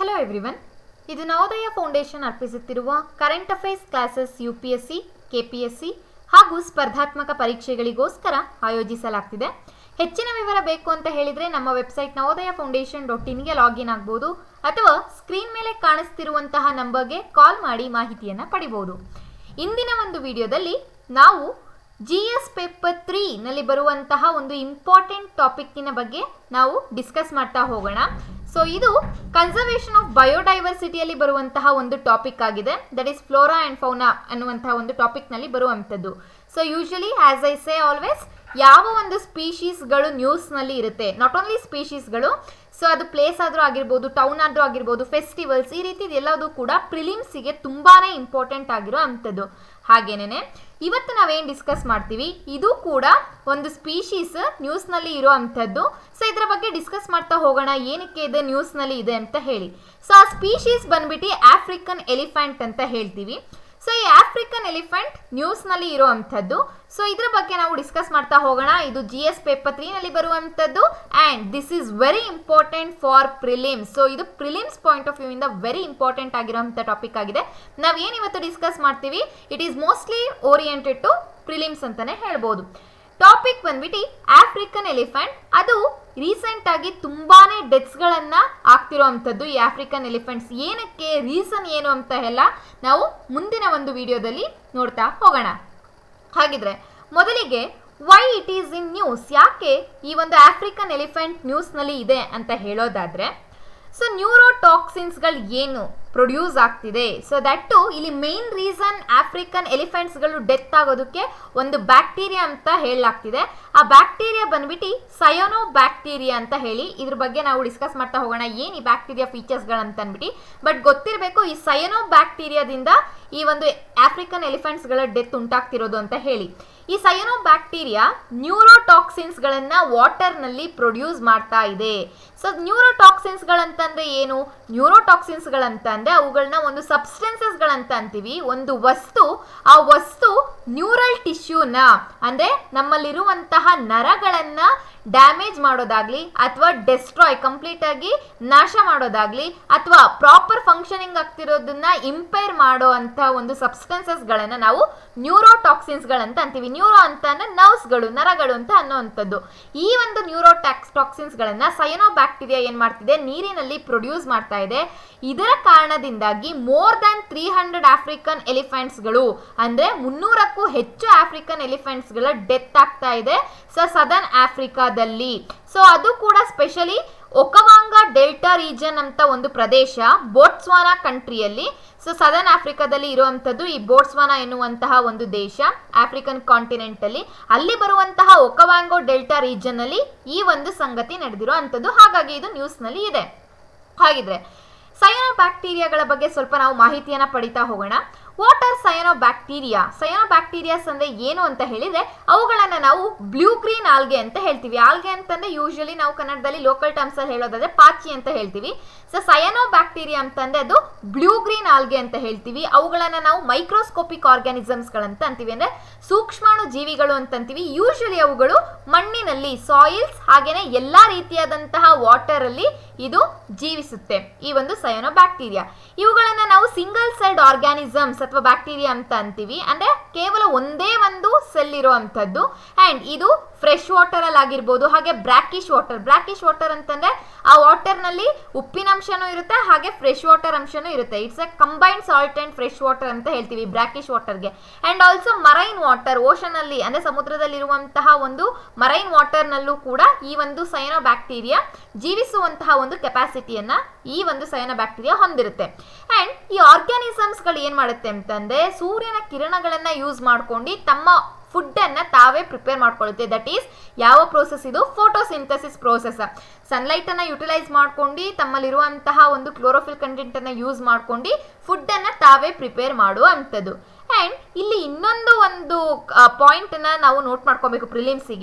hello everyone ಇದು Navodaya foundation ಅರ್ಪಿಸುತ್ತಿರುವ current affairs classes U P S C K P S C ಹಾಗೂ ಸ್ಪರ್ಧಾತ್ಮಕ ಪರೀಕ್ಷೆಗಳಿಗೋಸ್ಕರ ಆಯೋಜಿಸಲಾಗ್ತಿದೆ ಹೆಚ್ಚಿನ ವಿವರ ಬೇಕು ಅಂತ ಹೇಳಿದರೆ ನಮ್ಮ ವೆಬ್ಸೈಟ್ ನವೋದಯ ಫೌಂಡೇಶನ್ ಡಾಟ್ ಇನ್ಗೆ ಲಾಗಿನ್ ಆಗ್ಬೋದು ಅಥವಾ ಸ್ಕ್ರೀನ್ ಮೇಲೆ ಕಾಣಿಸ್ತಿರುವಂತಹ ನಂಬರ್ಗೆ ಕಾಲ್ ಮಾಡಿ ಮಾಹಿತಿಯನ್ನು ಪಡಿಬೋದು ಇಂದಿನ ಒಂದು ವಿಡಿಯೋದಲ್ಲಿ ನಾವು ಜಿ ಎಸ್ ಪೇಪರ್ ತ್ರೀನಲ್ಲಿ ಬರುವಂತಹ ಒಂದು ಇಂಪಾರ್ಟೆಂಟ್ ಟಾಪಿಕ್ಕಿನ ಬಗ್ಗೆ ನಾವು ಡಿಸ್ಕಸ್ ಮಾಡ್ತಾ ಹೋಗೋಣ ಸೊ ಇದು ಕನ್ಸರ್ವೇಷನ್ ಆಫ್ ಬಯೋಡೈವರ್ಸಿಟಿಯಲ್ಲಿ ಬರುವಂತಹ ಒಂದು ಟಾಪಿಕ್ ಆಗಿದೆ that is flora and fauna ಅನ್ನುವಂತಹ ಒಂದು ಟಾಪಿಕ್ನಲ್ಲಿ ಬರುವಂಥದ್ದು so usually as I say always ಯಾವ ಒಂದು ಸ್ಪೀಶೀಸ್ಗಳು ನ್ಯೂಸ್ನಲ್ಲಿ ಇರುತ್ತೆ ನಾಟ್ ಓನ್ಲಿ ಸ್ಪೀಶೀಸ್ಗಳು ಸೊ ಅದು ಪ್ಲೇಸ್ ಆದರೂ ಆಗಿರ್ಬೋದು ಟೌನ್ ಆದರೂ ಆಗಿರ್ಬೋದು ಫೆಸ್ಟಿವಲ್ಸ್ ಈ ರೀತಿ ಎಲ್ಲದೂ ಕೂಡ ಪ್ರಿಲಿಮ್ಸಿಗೆ ತುಂಬಾ ಇಂಪಾರ್ಟೆಂಟ್ ಆಗಿರೋ ಅಂಥದ್ದು ಹಾಗೇನೆ ಇವತ್ತು ನಾವೇನು ಡಿಸ್ಕಸ್ ಮಾಡ್ತೀವಿ ಇದು ಕೂಡ ಒಂದು ಸ್ಪೀಶೀಸ್ ನ್ಯೂಸ್ನಲ್ಲಿ ಇರೋ ಅಂಥದ್ದು ಸೊ ಇದರ ಬಗ್ಗೆ ಡಿಸ್ಕಸ್ ಮಾಡ್ತಾ ಹೋಗೋಣ ಏನಕ್ಕೆ ಇದೆ ನ್ಯೂಸ್ನಲ್ಲಿ ಇದೆ ಅಂತ ಹೇಳಿ ಸೊ ಆ ಸ್ಪೀಶೀಸ್ ಬಂದ್ಬಿಟ್ಟು ಆಫ್ರಿಕನ್ ಎಲಿಫೆಂಟ್ ಅಂತ ಹೇಳ್ತೀವಿ ಸೊ ಈ ಆಫ್ರಿಕನ್ ಎಲಿಫೆಂಟ್ ನ್ಯೂಸ್ನಲ್ಲಿ ಇರೋ ಅಂಥದ್ದು ಸೊ ಇದ್ರ ಬಗ್ಗೆ ನಾವು ಡಿಸ್ಕಸ್ ಮಾಡ್ತಾ ಹೋಗೋಣ ಇದು ಜಿ ಎಸ್ ಪೇಪರ್ ತ್ರೀನಲ್ಲಿ ಬರುವಂಥದ್ದು and this is very important for prelims so ಇದು ಪ್ರಿಲಿಮ್ಸ್ ಪಾಯಿಂಟ್ ಆಫ್ ವ್ಯೂ ಇಂದ ವೆರಿ ಇಂಪಾರ್ಟೆಂಟ್ ಆಗಿರೋಂಥ ಟಾಪಿಕ್ ಆಗಿದೆ ನಾವು ಏನು ಇವತ್ತು ಡಿಸ್ಕಸ್ ಮಾಡ್ತೀವಿ it is mostly oriented to prelims ಅಂತಲೇ ಹೇಳ್ಬೋದು ಟಾಪಿಕ್ ಬಂದ್ಬಿಟ್ಟು ಆಫ್ರಿಕನ್ ಎಲಿಫೆಂಟ್ ಅದು ರೀಸೆಂಟ್ ಆಗಿ ತುಂಬಾನೇ ಡೆತ್ಸ್ಗಳನ್ನು ಆಗ್ತಿರೋ ಅಂಥದ್ದು ಈ ಆಫ್ರಿಕನ್ ಎಲಿಫೆಂಟ್ಸ್ ಏನಕ್ಕೆ ರೀಸನ್ ಏನು ಅಂತ ಎಲ್ಲ ನಾವು ಮುಂದಿನ ಒಂದು ವಿಡಿಯೋದಲ್ಲಿ ನೋಡ್ತಾ ಹೋಗೋಣ ಹಾಗಿದ್ರೆ ಮೊದಲಿಗೆ why it is in news ಯಾಕೆ ಈ ಒಂದು ಆಫ್ರಿಕನ್ ಎಲಿಫೆಂಟ್ ನ್ಯೂಸ್ನಲ್ಲಿ ಇದೆ ಅಂತ ಹೇಳೋದಾದ್ರೆ ಸೊ ನ್ಯೂರೋಟಾಕ್ಸಿನ್ಸ್ಗಳು ಏನು ಪ್ರೊಡ್ಯೂಸ್ ಆಗ್ತಿದೆ ಸೊ ದಟ್ಟು ಇಲ್ಲಿ ಮೇನ್ ರೀಸನ್ ಆಫ್ರಿಕನ್ ಎಲಿಫೆಂಟ್ಸ್ಗಳು ಡೆತ್ ಆಗೋದಕ್ಕೆ ಒಂದು ಬ್ಯಾಕ್ಟೀರಿಯಾ ಅಂತ ಹೇಳಲಾಗ್ತಿದೆ ಆ ಬ್ಯಾಕ್ಟೀರಿಯಾ ಬಂದ್ಬಿಟ್ಟು ಸಯೋನೋ ಬ್ಯಾಕ್ಟೀರಿಯಾ ಅಂತ ಹೇಳಿ ಇದ್ರ ಬಗ್ಗೆ ನಾವು ಡಿಸ್ಕಸ್ ಮಾಡ್ತಾ ಹೋಗೋಣ ಏನು ಈ ಬ್ಯಾಕ್ಟೀರಿಯಾ ಫೀಚರ್ಸ್ಗಳು ಅಂತ ಅಂದ್ಬಿಟ್ಟು ಬಟ್ ಗೊತ್ತಿರಬೇಕು ಈ ಸಯೋನೋ ಬ್ಯಾಕ್ಟೀರಿಯಾದಿಂದ ಈ ಒಂದು ಆಫ್ರಿಕನ್ ಎಲಿಫೆಂಟ್ಸ್ಗಳ ಡೆತ್ ಉಂಟಾಗ್ತಿರೋದು ಅಂತ ಹೇಳಿ ಈ ಸಯನೋ ಬ್ಯಾಕ್ಟೀರಿಯಾ ನ್ಯೂರೋಟಾಕ್ಸಿನ್ಸ್ಗಳನ್ನು ವಾಟರ್ನಲ್ಲಿ ಪ್ರೊಡ್ಯೂಸ್ ಮಾಡ್ತಾ ಇದೆ ಸೊ ನ್ಯೂರೋಟಾಕ್ಸಿನ್ಸ್ಗಳಂತಂದ್ರೆ ಏನು ನ್ಯೂರೋಟಾಕ್ಸಿನ್ಸ್ಗಳಂತ ಅಂದರೆ ಅವುಗಳನ್ನ ಒಂದು ಸಬ್ಸ್ಟೆನ್ಸಸ್ಗಳಂತ ಅಂತೀವಿ ಒಂದು ವಸ್ತು ಆ ವಸ್ತು ನ್ಯೂರಲ್ ಟಿಶ್ಯೂನ ಅಂದರೆ ನಮ್ಮಲ್ಲಿರುವಂತಹ ನರಗಳನ್ನು ಡ್ಯಾಮೇಜ್ ಮಾಡೋದಾಗ್ಲಿ ಅಥವಾ ಡೆಸ್ಟ್ರಾಯ್ ಕಂಪ್ಲೀಟ್ ಆಗಿ ನಾಶ ಮಾಡೋದಾಗ್ಲಿ ಅಥವಾ ಪ್ರಾಪರ್ ಫಂಕ್ಷನಿಂಗ್ ಆಗ್ತಿರೋದನ್ನ ಇಂಪೈರ್ ಮಾಡೋ ಅಂತ ಒಂದು ಸಬ್ಸ್ಟೆನ್ಸಸ್ಗಳನ್ನು ನಾವು ನ್ಯೂರೋಟಾಕ್ಸಿನ್ಸ್ಗಳಂತ ಅಂತೀವಿ ನ್ಯೂರೋ ಅಂತ ಅಂದ್ರೆ ನರ್ವ್ಸ್ಗಳು ನರಗಳು ಅಂತ ಅನ್ನೋವಂಥದ್ದು ಈ ಒಂದು ನ್ಯೂರೋಟ್ಯಾಕ್ಸ್ ಟಾಕ್ಸಿನ್ಸ್ಗಳನ್ನು ಸಯನೋ ಬ್ಯಾಕ್ಟೀರಿಯಾ ಏನು ಮಾಡ್ತಿದೆ ನೀರಿನಲ್ಲಿ ಪ್ರೊಡ್ಯೂಸ್ ಮಾಡ್ತಾ ಇದೆ ಇದರ ಕಾರಣದಿಂದಾಗಿ more than three hundred African ಎಲಿಫೆಂಟ್ಸ್ಗಳು ಅಂದರೆ ಮುನ್ನೂರಕ್ಕೂ ಹೆಚ್ಚು ಆಫ್ರಿಕನ್ ಎಲಿಫೆಂಟ್ಸ್ಗಳ ಡೆತ್ ಆಗ್ತಾ ಇದೆ ಸೊ ಸದರ್ನ್ ಆಫ್ರಿಕಾದಲ್ಲಿ ಸೊ ಅದು ಕೂಡ ಸ್ಪೆಷಲಿ ಒಕವಾಂಗ ಡೆಲ್ಟಾ ರೀಜನ್ ಅಂತ ಒಂದು ಪ್ರದೇಶ ಬೋಟ್ಸ್ವಾನಾ ಕಂಟ್ರಿಯಲ್ಲಿ ಸೊ ಸದರ್ನ್ ಆಫ್ರಿಕಾದಲ್ಲಿ ಇರುವಂಥದ್ದು ಈ ಬೋಟ್ಸ್ವಾನಾ ಎನ್ನುವಂತಹ ಒಂದು ದೇಶ ಆಫ್ರಿಕನ್ ಕಾಂಟಿನೆಂಟಲ್ಲಿ ಅಲ್ಲಿ ಬರುವಂತಹ ಒಕವಾಂಗೋ ಡೆಲ್ಟಾ ರೀಜನ್ನಲ್ಲಿ ಈ ಒಂದು ಸಂಗತಿ ನಡೆದಿರೋ ಅಂಥದ್ದು ಹಾಗಾಗಿ ಇದು ನ್ಯೂಸ್ನಲ್ಲಿ ಇದೆ ಹಾಗಿದ್ರೆ ಸಯನೋ ಬ್ಯಾಕ್ಟೀರಿಯಾಗಳ ಬಗ್ಗೆ ಸ್ವಲ್ಪ ನಾವು ಮಾಹಿತಿಯನ್ನು ಪಡಿತಾ ಹೋಗೋಣ what are cyanobacteria cyanobacterias ಅಂದರೆ ಏನು ಅಂತ ಹೇಳಿದರೆ ಅವುಗಳನ್ನು ನಾವು ಬ್ಲೂ ಗ್ರೀನ್ ಆಲ್ಗೆ ಅಂತ ಹೇಳ್ತೀವಿ ಆಲ್ಗೆ ಅಂತಂದರೆ ಯೂಶಲಿ ನಾವು ಕನ್ನಡದಲ್ಲಿ ಲೋಕಲ್ ಟರ್ಮ್ಸಲ್ಲಿ ಹೇಳೋದಾದ್ರೆ ಪಾಚಿ ಅಂತ ಹೇಳ್ತೀವಿ ಸೊ ಸಯನೋ ಬ್ಯಾಕ್ಟೀರಿಯಾ ಅಂತಂದರೆ ಅದು ಬ್ಲೂ ಗ್ರೀನ್ ಆಲ್ಗೆ ಅಂತ ಹೇಳ್ತೀವಿ ಅವುಗಳನ್ನು ನಾವು ಮೈಕ್ರೋಸ್ಕೋಪಿಕ್ ಆರ್ಗ್ಯಾನಿಸಮ್ಸ್ಗಳಂತ ಅಂತೀವಿ ಅಂದರೆ ಸೂಕ್ಷ್ಮಾಣು ಜೀವಿಗಳು ಅಂತಂತೀವಿ ಯೂಶಲಿ ಅವುಗಳು ಮಣ್ಣಿನಲ್ಲಿ ಸಾಯಿಲ್ಸ್ ಹಾಗೆಯೇ ಎಲ್ಲ ರೀತಿಯಾದಂತಹ ವಾಟರಲ್ಲಿ ಇದು ಜೀವಿಸುತ್ತೆ ಈ ಒಂದು ಸಯನೋ ಬ್ಯಾಕ್ಟೀರಿಯಾ ಇವುಗಳನ್ನು ನಾವು ಸಿಂಗಲ್ ಸೆಲ್ಡ್ ಆರ್ಗ್ಯಾನಿಸಮ್ಸ್ ಅಥವಾ ಬ್ಯಾಕ್ಟೀರಿಯಾ ಅಂತ ಅಂತೀವಿ ಅಂದರೆ ಕೇವಲ ಒಂದೇ ಒಂದು ಸೆಲ್ ಇರೋ ಅಂಥದ್ದು ಆ್ಯಂಡ್ ಇದು ಫ್ರೆಶ್ ವಾಟರಲ್ಲಿ ಆಗಿರ್ಬೋದು ಹಾಗೆ ಬ್ರಾಕಿಶ್ ವಾಟರ್ ಬ್ರಾಕಿಶ್ ವಾಟರ್ ಅಂತಂದರೆ ಆ ವಾಟರ್ನಲ್ಲಿ ಉಪ್ಪಿನಂಶನೂ ಇರುತ್ತೆ ಹಾಗೆ ಫ್ರೆಶ್ ವಾಟರ್ ಅಂಶನೂ ಇರುತ್ತೆ it's a combined salt and fresh water ಅಂತ ಹೇಳ್ತೀವಿ ಬ್ರಾಕಿಶ್ ವಾಟರ್ಗೆ ಆ್ಯಂಡ್ ಆಲ್ಸೋ ಮರೈನ್ ವಾಟರ್ ಓಷನಲ್ಲಿ ಅಂದರೆ ಸಮುದ್ರದಲ್ಲಿರುವಂತಹ ಒಂದು ಮರೈನ್ ವಾಟರ್ನಲ್ಲೂ ಕೂಡ ಈ ಒಂದು ಸೈನೋ ಬ್ಯಾಕ್ಟೀರಿಯಾ ಜೀವಿಸುವಂತಹ ಒಂದು ಕೆಪಾಸಿಟಿಯನ್ನು ಈ ಒಂದು ಸೈನೋ ಬ್ಯಾಕ್ಟೀರಿಯಾ ಹೊಂದಿರುತ್ತೆ ಆ್ಯಂಡ್ ಈ ಆರ್ಗ್ಯಾನಿಸಮ್ಸ್ಗಳು ಏನು ಮಾಡುತ್ತೆ ಅಂತಂದರೆ ಸೂರ್ಯನ ಕಿರಣಗಳನ್ನು ಯೂಸ್ ಮಾಡ್ಕೊಂಡು ತಮ್ಮ ಫುಡ್ಡನ್ನು ತಾವೇ ಪ್ರಿಪೇರ್ ಮಾಡ್ಕೊಳ್ಳುತ್ತೆ ದಟ್ ಈಸ್ ಯಾವ ಪ್ರೋಸೆಸ್ ಇದು ಫೋಟೋಸಿಂಥಸಿಸ್ ಪ್ರೋಸೆಸ್ ಸನ್ಲೈಟನ್ನು ಯುಟಿಲೈಸ್ ಮಾಡ್ಕೊಂಡು ತಮ್ಮಲ್ಲಿರುವಂತಹ ಒಂದು ಕ್ಲೋರೋಫಿಲ್ ಕಂಟೆಂಟನ್ನು ಯೂಸ್ ಮಾಡ್ಕೊಂಡು ಫುಡ್ಡನ್ನು ತಾವೇ ಪ್ರಿಪೇರ್ ಮಾಡುವ ಅಂಥದ್ದು ಆ್ಯಂಡ್ ಇಲ್ಲಿ ಇನ್ನೊಂದು ಒಂದು ಪಾಯಿಂಟನ್ನು ನಾವು ನೋಟ್ ಮಾಡ್ಕೋಬೇಕು ಪ್ರಿಲಿಮ್ಸಿಗೆ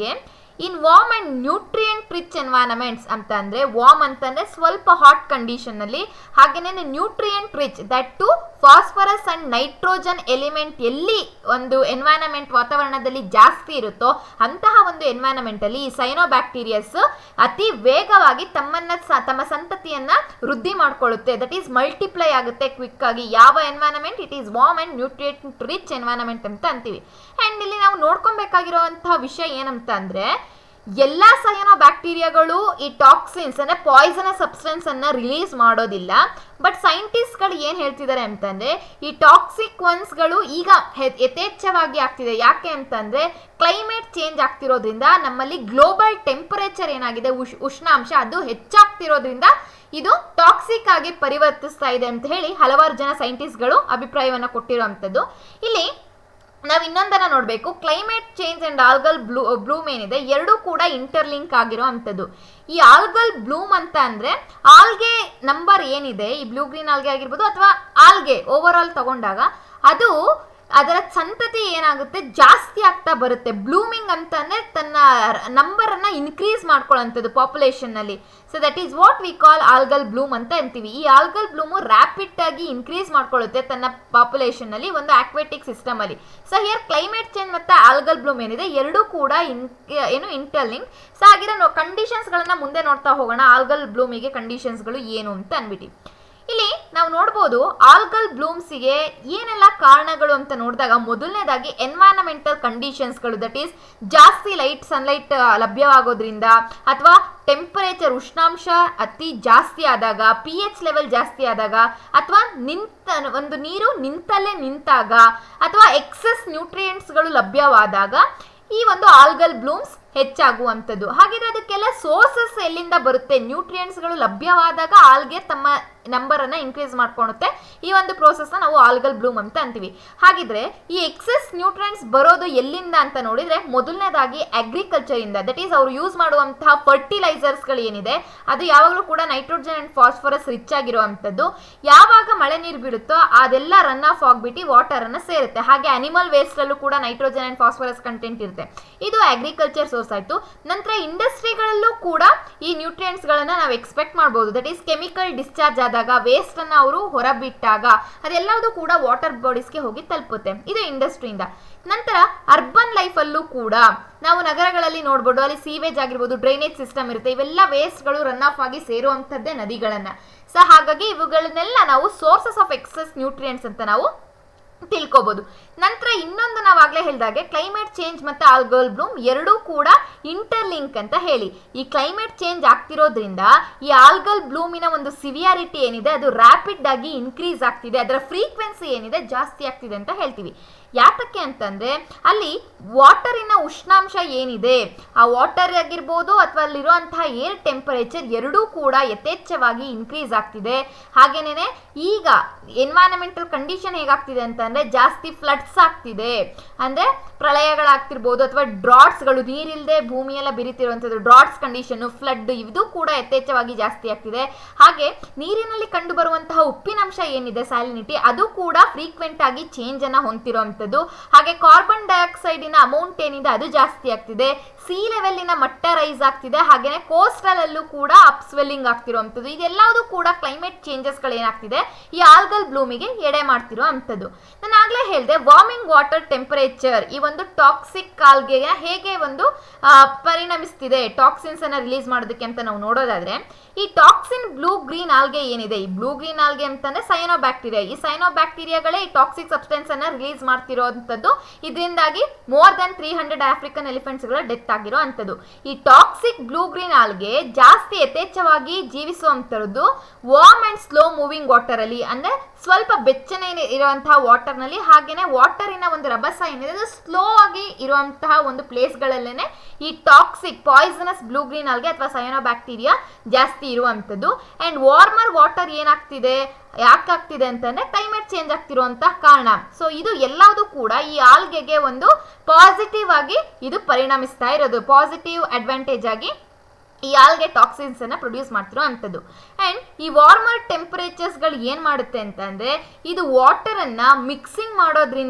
in warm and nutrient rich environments ಅಂತ ಅಂದ್ರೆ ವಾರ್ಮ್ ಅಂತಂದ್ರೆ ಸ್ವಲ್ಪ ಹಾಟ್ ಕಂಡೀಷನ್ ನಲ್ಲಿ ಹಾಗೇನೆ nutrient rich that to phosphorus and nitrogen element ಎಲ್ಲಿ ಒಂದು ಎನ್ವೈರನ್ಮೆಂಟ್ ವಾತಾವರಣದಲ್ಲಿ ಜಾಸ್ತಿ ಇರುತ್ತೋ ಅಂತಹ ಒಂದು ಎನ್ವೈರನ್ಮೆಂಟ್ ಅಲ್ಲಿ ಈ ಸೈನೋಬ್ಯಾಕ್ಟೀರಿಯಸ್ ಅತಿ ವೇಗವಾಗಿ ತಮ್ಮನ್ನ ಸ- ತಮ್ಮ ಸಂತತಿಯನ್ನ ವೃದ್ಧಿ ಮಾಡ್ಕೊಳ್ಳುತ್ತೆ ದಟ್ ಈಸ್ ಮಲ್ಟಿಪ್ಲೈ ಆಗುತ್ತೆ ಕ್ವಿಕ್ ಆಗಿ ಯಾವ environment it is warm and nutrient rich environment ಅಂತ ಅಂತೀವಿ ಅಂಡ್ ಇಲ್ಲಿ ನಾವು ನೋಡ್ಕೊಬೇಕಾಗಿರುವಂತಹ ವಿಷಯ ಏನಂತ ಅಂದ್ರೆ ಎಲ್ಲ ಸಯನೋ ಬ್ಯಾಕ್ಟೀರಿಯಾಗಳು ಈ ಟಾಕ್ಸಿನ್ಸ್ ಅಂದ್ರೆ ಪಾಯ್ಸನಸ್ ಸಬ್ಸ್ಟೆನ್ಸ್ ಅನ್ನ ರಿಲೀಸ್ ಮಾಡೋದಿಲ್ಲ ಬಟ್ ಸೈಂಟಿಸ್ಟ್ಗಳು ಏನು ಹೇಳ್ತಿದ್ದಾರೆ ಅಂತಂದ್ರೆ ಈ ಟಾಕ್ಸಿಕ್ ಒನ್ಸ್ಗಳು ಈಗ ಹೆ- ಯಥೇಚ್ಛವಾಗಿ ಆಗ್ತಿದೆ ಯಾಕೆ ಅಂತಂದ್ರೆ ಕ್ಲೈಮೇಟ್ ಚೇಂಜ್ ಆಗ್ತಿರೋದ್ರಿಂದ ನಮ್ಮಲ್ಲಿ ಗ್ಲೋಬಲ್ ಟೆಂಪರೇಚರ್ ಏನಾಗಿದೆ ಉಷ್ ಉಷ್ಣಾಂಶ ಅದು ಹೆಚ್ಚಾಗ್ತಿರೋದ್ರಿಂದ ಇದು ಟಾಕ್ಸಿಕ್ ಆಗಿ ಪರಿವರ್ತಿಸ್ತಾ ಇದೆ ಅಂತ ಹೇಳಿ ಹಲವಾರು ಜನ ಸೈಂಟಿಸ್ಟ್ಗಳು ಅಭಿಪ್ರಾಯವನ್ನ ಕೊಟ್ಟಿರುವಂಥದ್ದು ಇಲ್ಲಿ ನಾವು ಇನ್ನೊಂದನ್ನ ನೋಡಬೇಕು climate change and algal blue bloom ಏನಿದೆ ಎರಡೂ ಕೂಡ ಇಂಟರ್ಲಿಂಕ್ ಆಗಿರೋ ಅಂಥದ್ದು ಈ ಆಲ್ಗಲ್ ಬ್ಲೂಮ್ ಅಂತ ಅಂದ್ರೆ ಆಲ್ಗೆ ನಂಬರ್ ಏನಿದೆ ಈ ಬ್ಲೂ ಗ್ರೀನ್ ಆಲ್ಗೆ ಆಗಿರ್ಬೋದು ಅಥವಾ ಆಲ್ಗೆ ಓವರ್ ಆಲ್ ತಗೊಂಡಾಗ ಅದು ಅದರ ಸಂತತಿ ಏನಾಗುತ್ತೆ ಜಾಸ್ತಿ ಆಗ್ತಾ ಬರುತ್ತೆ ಬ್ಲೂಮಿಂಗ್ ಅಂತ ಅಂದ್ರೆ ತನ್ನ ನಂಬರ್ ಅನ್ನ ಇನ್ಕ್ರೀಸ್ ಮಾಡ್ಕೊಳ್ಳೋಂಥದ್ದು ಪಾಪ್ಯುಲೇಷನ್ ನಲ್ಲಿ so that is what we call algal bloom ಅಂತ ಅಂತೀವಿ ಈ ಆಲ್ಗಲ್ ಬ್ಲೂಮು ರ್ಯಾಪಿಡ್ ಆಗಿ ಇನ್ಕ್ರೀಸ್ ಮಾಡ್ಕೊಳ್ಳುತ್ತೆ ತನ್ನ ಪಾಪ್ಯುಲೇಷನ್ ನಲ್ಲಿ ಒಂದು ಆಕ್ವೆಟಿಕ್ ಸಿಸ್ಟಮ್ ಅಲ್ಲಿ ಸೊ ಹಿಯರ್ ಕ್ಲೈಮೇಟ್ ಚೇಂಜ್ ಮತ್ತೆ ಆಲ್ಗಲ್ ಬ್ಲೂಮ್ ಏನಿದೆ ಎರಡೂ ಕೂಡ ಇನ್ ಏನು ಇಂಟರ್ಲಿಂಕ್ ಸೊ ಹಾಗಿರೋ ಕಂಡೀಷನ್ಸ್ ಗಳನ್ನ ಮುಂದೆ ನೋಡ್ತಾ ಹೋಗೋಣ ಆಲ್ಗಲ್ ಬ್ಲೂಮಿಗೆ ಕಂಡೀಷನ್ಸ್ಗಳು ಏನು ಅಂತ ಅನ್ಬಿಟ್ಟು ಇಲ್ಲಿ ನಾವು ನೋಡ್ಬೋದು ಆಲ್ಗಲ್ ಬ್ಲೂಮ್ಸಿಗೆ ಏನೆಲ್ಲ ಕಾರಣಗಳು ಅಂತ ನೋಡಿದಾಗ ಮೊದಲನೇದಾಗಿ ಎನ್ವೈರನ್ಮೆಂಟಲ್ ಕಂಡೀಷನ್ಸ್ಗಳು ದಟ್ ಈಸ್ ಜಾಸ್ತಿ ಲೈಟ್ ಸನ್ಲೈಟ್ ಲಭ್ಯವಾಗೋದ್ರಿಂದ ಅಥವಾ ಟೆಂಪರೇಚರ್ ಉಷ್ಣಾಂಶ ಅತಿ ಜಾಸ್ತಿ ಆದಾಗ ಪಿ ಎಚ್ ಲೆವೆಲ್ ಜಾಸ್ತಿ ಆದಾಗ ಅಥವಾ ನಿಂತ ಒಂದು ನೀರು ನಿಂತಲ್ಲೇ ನಿಂತಾಗ ಅಥವಾ ಎಕ್ಸಸ್ ನ್ಯೂಟ್ರಿಯೆಂಟ್ಸ್ಗಳು ಲಭ್ಯವಾದಾಗ ಈ ಒಂದು ಆಲ್ಗಲ್ ಬ್ಲೂಮ್ಸ್ ಹೆಚ್ಚಾಗುವಂಥದ್ದು ಹಾಗಿದ್ರೆ ಅದಕ್ಕೆಲ್ಲ ಸೋರ್ಸಸ್ ಎಲ್ಲಿಂದ ಬರುತ್ತೆ ನ್ಯೂಟ್ರಿಯೆಂಟ್ಸ್ಗಳು ಲಭ್ಯವಾದಾಗ ಆಲ್ಗೆ ತಮ್ಮ ನಂಬರ್ ಅನ್ನ ಇನ್ಕ್ರೀಸ್ ಮಾಡ್ಕೊಳುತ್ತೆ ಈ ಒಂದು ಪ್ರೋಸೆಸ್ನ ನಾವು ಆಲ್ಗಲ್ ಬ್ಲೂಮ್ ಅಂತ ಅಂತೀವಿ ಹಾಗಿದ್ರೆ ಈ ಎಕ್ಸೆಸ್ ನ್ಯೂಟ್ರಿಯೆಂಟ್ಸ್ ಬರೋದು ಎಲ್ಲಿಂದ ಅಂತ ನೋಡಿದ್ರೆ ಮೊದಲನೇದಾಗಿ ಅಗ್ರಿಕಲ್ಚರ್ ಇಂದ ದಟ್ ಈಸ್ ಅವ್ರು ಯೂಸ್ ಮಾಡುವಂತಹ ಫರ್ಟಿಲೈಸರ್ಸ್ಗಳು ಏನಿದೆ ಅದು ಯಾವಾಗಲೂ ಕೂಡ ನೈಟ್ರೋಜನ್ ಅಂಡ್ ಫಾಸ್ಫರಸ್ ರಿಚ್ ಆಗಿರುವಂಥದ್ದು ಯಾವಾಗ ಮಳೆ ನೀರು ಬೀಳುತ್ತೋ ಅದೆಲ್ಲ ರನ್ ಆಫ್ ಆಗ್ಬಿಟ್ಟು ವಾಟರ್ ಅನ್ನ ಸೇರುತ್ತೆ ಹಾಗೆ ಅನಿಮಲ್ ವೇಸ್ಟ್ ಅಲ್ಲೂ ಕೂಡ ನೈಟ್ರೋಜನ್ ಅಂಡ್ ಫಾಸ್ಫರಸ್ ಕಂಟೆಂಟ್ ಇರುತ್ತೆ ಇದು ಅಗ್ರಿಕಲ್ಚರ್ ಸೋರ್ಸ್ ಆಯ್ತು ನಂತರ ಇಂಡಸ್ಟ್ರಿಗಳಲ್ಲೂ ಕೂಡ ಈ ನ್ಯೂಟ್ರಿಯೆಂಟ್ಸ್ ಗಳನ್ನ ನಾವು ಎಕ್ಸ್ಪೆಕ್ಟ್ ಮಾಡಬಹುದು ದಟ್ ಈಸ್ ಕೆಮಿಕಲ್ ಡಿಸ್ಚಾರ್ಜ್ ಆದಾಗ ವೇಸ್ಟ್ ಅನ್ನ ಅವರು ಹೊರಬಿಟ್ಟಾಗ ಅದೆಲ್ಲದೂ ಕೂಡ ವಾಟರ್ ಬಾಡೀಸ್ಗೆ ಹೋಗಿ ತಲುಪುತ್ತೆ ಇದು ಇಂಡಸ್ಟ್ರಿಯಿಂದ ನಂತರ ಅರ್ಬನ್ ಲೈಫಲ್ಲೂ ಕೂಡ ನಾವು ನಗರಗಳಲ್ಲಿ ನೋಡ್ಬೋದು ಅಲ್ಲಿ ಸೀವೇಜ್ ಆಗಿರ್ಬೋದು ಡ್ರೈನೇಜ್ ಸಿಸ್ಟಮ್ ಇರುತ್ತೆ ಇವೆಲ್ಲ ವೇಸ್ಟ್ಗಳು ರನ್ ಆಫ್ ಆಗಿ ಸೇರುವಂಥದ್ದೇ ನದಿಗಳನ್ನ ಸೊ ಹಾಗಾಗಿ ಇವುಗಳನ್ನೆಲ್ಲ ನಾವು ಸೋರ್ಸಸ್ ಆಫ್ ಎಕ್ಸಸ್ ನ್ಯೂಟ್ರಿಯೆಂಟ್ಸ್ ಅಂತ ನಾವು ತಿಳ್ಕೊಬೋದು ನಂತರ ಇನ್ನೊಂದು ನಾವಾಗಲೇ ಹೇಳಿದಾಗೆ ಕ್ಲೈಮೇಟ್ ಚೇಂಜ್ ಮತ್ತು ಆಲ್ಗಲ್ ಬ್ಲೂಮ್ ಎರಡೂ ಕೂಡ ಇಂಟರ್ಲಿಂಕ್ ಅಂತ ಹೇಳಿ ಈ ಕ್ಲೈಮೇಟ್ ಚೇಂಜ್ ಆಗ್ತಿರೋದ್ರಿಂದ ಈ ಆಲ್ಗಲ್ ಬ್ಲೂಮಿನ ಒಂದು ಸಿವಿಯಾರಿಟಿ ಏನಿದೆ ಅದು ರ್ಯಾಪಿಡ್ ಆಗಿ ಇನ್ಕ್ರೀಸ್ ಆಗ್ತಿದೆ ಅದರ ಫ್ರೀಕ್ವೆನ್ಸಿ ಏನಿದೆ ಜಾಸ್ತಿ ಆಗ್ತಿದೆ ಅಂತ ಹೇಳ್ತೀವಿ ಯಾತಕ್ಕೆ ಅಂತಂದ್ರೆ ಅಲ್ಲಿ ವಾಟರಿನ ಉಷ್ಣಾಂಶ ಏನಿದೆ ಆ ವಾಟರ್ ಆಗಿರ್ಬೋದು ಅಥವಾ ಅಲ್ಲಿರುವಂತಹ ಏರ್ ಟೆಂಪರೇಚರ್ ಎರಡೂ ಕೂಡ ಯಥೇಚ್ಛವಾಗಿ ಇನ್ಕ್ರೀಸ್ ಆಗ್ತಿದೆ ಹಾಗೇನೇ ಈಗ ಎನ್ವೈರನ್ಮೆಂಟಲ್ ಕಂಡೀಷನ್ ಹೇಗಾಗ್ತಿದೆ ಅಂತಂದ್ರೆ ಜಾಸ್ತಿ ಫ್ಲಡ್ಸ್ ಆಗ್ತಿದೆ ಅಂದ್ರೆ ಪ್ರಳಯಗಳಾಗ್ತಿರ್ಬೋದು ಅಥವಾ ಡ್ರಾಟ್ಸ್ಗಳು ನೀರಿಲ್ಲದೆ ಭೂಮಿಯೆಲ್ಲ ಬಿರಿತಿರುವಂಥದ್ದು ಡ್ರಾಟ್ಸ್ ಕಂಡೀಷನ್ ಫ್ಲಡ್ ಇದು ಕೂಡ ಯಥೇಚ್ಛವಾಗಿ ಜಾಸ್ತಿ ಆಗ್ತಿದೆ ಹಾಗೆ ನೀರಿನಲ್ಲಿ ಕಂಡು ಬರುವಂತಹ ಉಪ್ಪಿನಂಶ ಏನಿದೆ ಸ್ಯಾಲಿನಿಟಿ ಅದು ಕೂಡ ಫ್ರೀಕ್ವೆಂಟ್ ಆಗಿ ಚೇಂಜ್ ಅನ್ನ ಹೊಂದಿರುವಂಥದ್ದು ಹಾಗೆ ಕಾರ್ಬನ್ ಡೈಆಕ್ಸೈಡಿನ ಅಮೌಂಟ್ ಏನಿದೆ ಅದು ಜಾಸ್ತಿ ಆಗ್ತಿದೆ ಸಿ ಲೆವೆಲ್ಲಿನ ಮಟ್ಟ ರೈಸ್ ಆಗ್ತಿದೆ ಹಾಗೇನೆ ಕೋಸ್ಟಲ್ ಅಲ್ಲೂ ಕೂಡ ಅಪ್ ಸ್ವೆಲ್ಲಿಂಗ್ ಆಗ್ತಿರುವಂಥದ್ದು ಇದೆಲ್ಲದೂ ಕೂಡ ಕ್ಲೈಮೇಟ್ ಚೇಂಜಸ್ಗಳು ಏನಾಗ್ತಿದೆ ಈ ಆಲ್ಗಲ್ ಬ್ಲೂಮಿಗೆ ಎಡೆ ಮಾಡ್ತಿರೋ ಅಂಥದ್ದು ನಾನು ಆಗ್ಲೇ ಹೇಳಿದೆ ವಾರ್ಮಿಂಗ್ ವಾಟರ್ ಟೆಂಪರೇಚರ್ ಈ ಒಂದು ಟಾಕ್ಸಿಕ್ ಆಲ್ಗೆ ಹೇಗೆ ಒಂದು ಆ, ಪರಿಣಮಿಸ್ತಿದೆ ಟಾಕ್ಸಿನ್ಸ್ ಅನ್ನ ರಿಲೀಸ್ ಮಾಡೋದಕ್ಕೆ ಅಂತ ನಾವು ನೋಡೋದಾದ್ರೆ ಈ ಟಾಕ್ಸಿನ್ ಬ್ಲೂ ಗ್ರೀನ್ ಆಲ್ಗೆ ಏನಿದೆ ಈ ಬ್ಲೂ ಗ್ರೀನ್ ಆಲ್ಗೆ ಅಂತಂದ್ರೆ ಸೈನೋ ಬ್ಯಾಕ್ಟೀರಿಯಾ ಈ ಸೈನೋ ಬ್ಯಾಕ್ಟೀರಿಯಾಗಳೇ ಈ ಟಾಕ್ಸಿಕ್ ಸಬ್ಸ್ಟೆನ್ಸ್ ಅನ್ನ ರಿಲೀಸ್ ಮಾಡ್ತಿರೋಂಥದ್ದು ಇದರಿಂದಾಗಿ more than three hundred African ಎಲಿಫೆಂಟ್ಸ್ಗಳ ಡೆತ್ ಆಗಿರೋ ಅಂಥದ್ದು ಈ ಟಾಕ್ಸಿಕ್ ಬ್ಲೂ ಗ್ರೀನ್ ಆಲ್ಗೆ ಜಾಸ್ತಿ ಯಥೇಚ್ಛವಾಗಿ ಜೀವಿಸುವಂಥದ್ದು warm and slow moving water ಅಲ್ಲಿ ಅಂದ್ರೆ ಸ್ವಲ್ಪ ಬೆಚ್ಚನೆ ಇರುವಂತಹ ವಾಟರ್ ನಲ್ಲಿ ಹಾಗೇನೆ ವಾಟರಿನ ಒಂದು ರಭಸ ಏನಿದೆ ಅದು ಸ್ಲೋ ಆಗಿ ಇರುವಂತಹ ಒಂದು ಪ್ಲೇಸ್ಗಳಲ್ಲೇನೆ ಈ toxic poisonous blue green algae ಅಥವಾ ಸಯನೋ ಬ್ಯಾಕ್ಟೀರಿಯಾ ಜಾಸ್ತಿ ಇರುವಂಥದ್ದು ಅಂಡ್ ವಾರ್ಮರ್ ವಾಟರ್ ಏನಾಗ್ತಿದೆ ಯಾಕಾಗ್ತಿದೆ ಅಂತಂದ್ರೆ ಕ್ಲೈಮೇಟ್ ಚೇಂಜ್ ಆಗ್ತಿರುವಂತ ಕಾರಣ ಸೊ ಇದು ಎಲ್ಲದೂ ಕೂಡ ಈ ಆಲ್ಗೆಗೆ ಒಂದು ಪಾಸಿಟಿವ್ ಆಗಿ ಇದು ಪರಿಣಮಿಸ್ತಾ ಇರೋದು ಪಾಸಿಟಿವ್ ಅಡ್ವಾಂಟೇಜ್ ಆಗಿ ಈ ಆಲ್ಗೆ ಟಾಕ್ಸಿನ್ಸ್ ಅನ್ನ ಪ್ರೊಡ್ಯೂಸ್ ಮಾಡ್ತಿರೋ ಅಂಥದ್ದು ಅಂಡ್ ಈ ವಾರ್ಮರ್ ಟೆಂಪರೇಚರ್ಸ್ಗಳು ಏನು ಮಾಡುತ್ತೆ ಅಂತಂದ್ರೆ ಇದು ವಾಟರ್ ಅನ್ನ ಮಿಕ್ಸಿಂಗ್ ಮಾಡೋದ್ರಿಂದ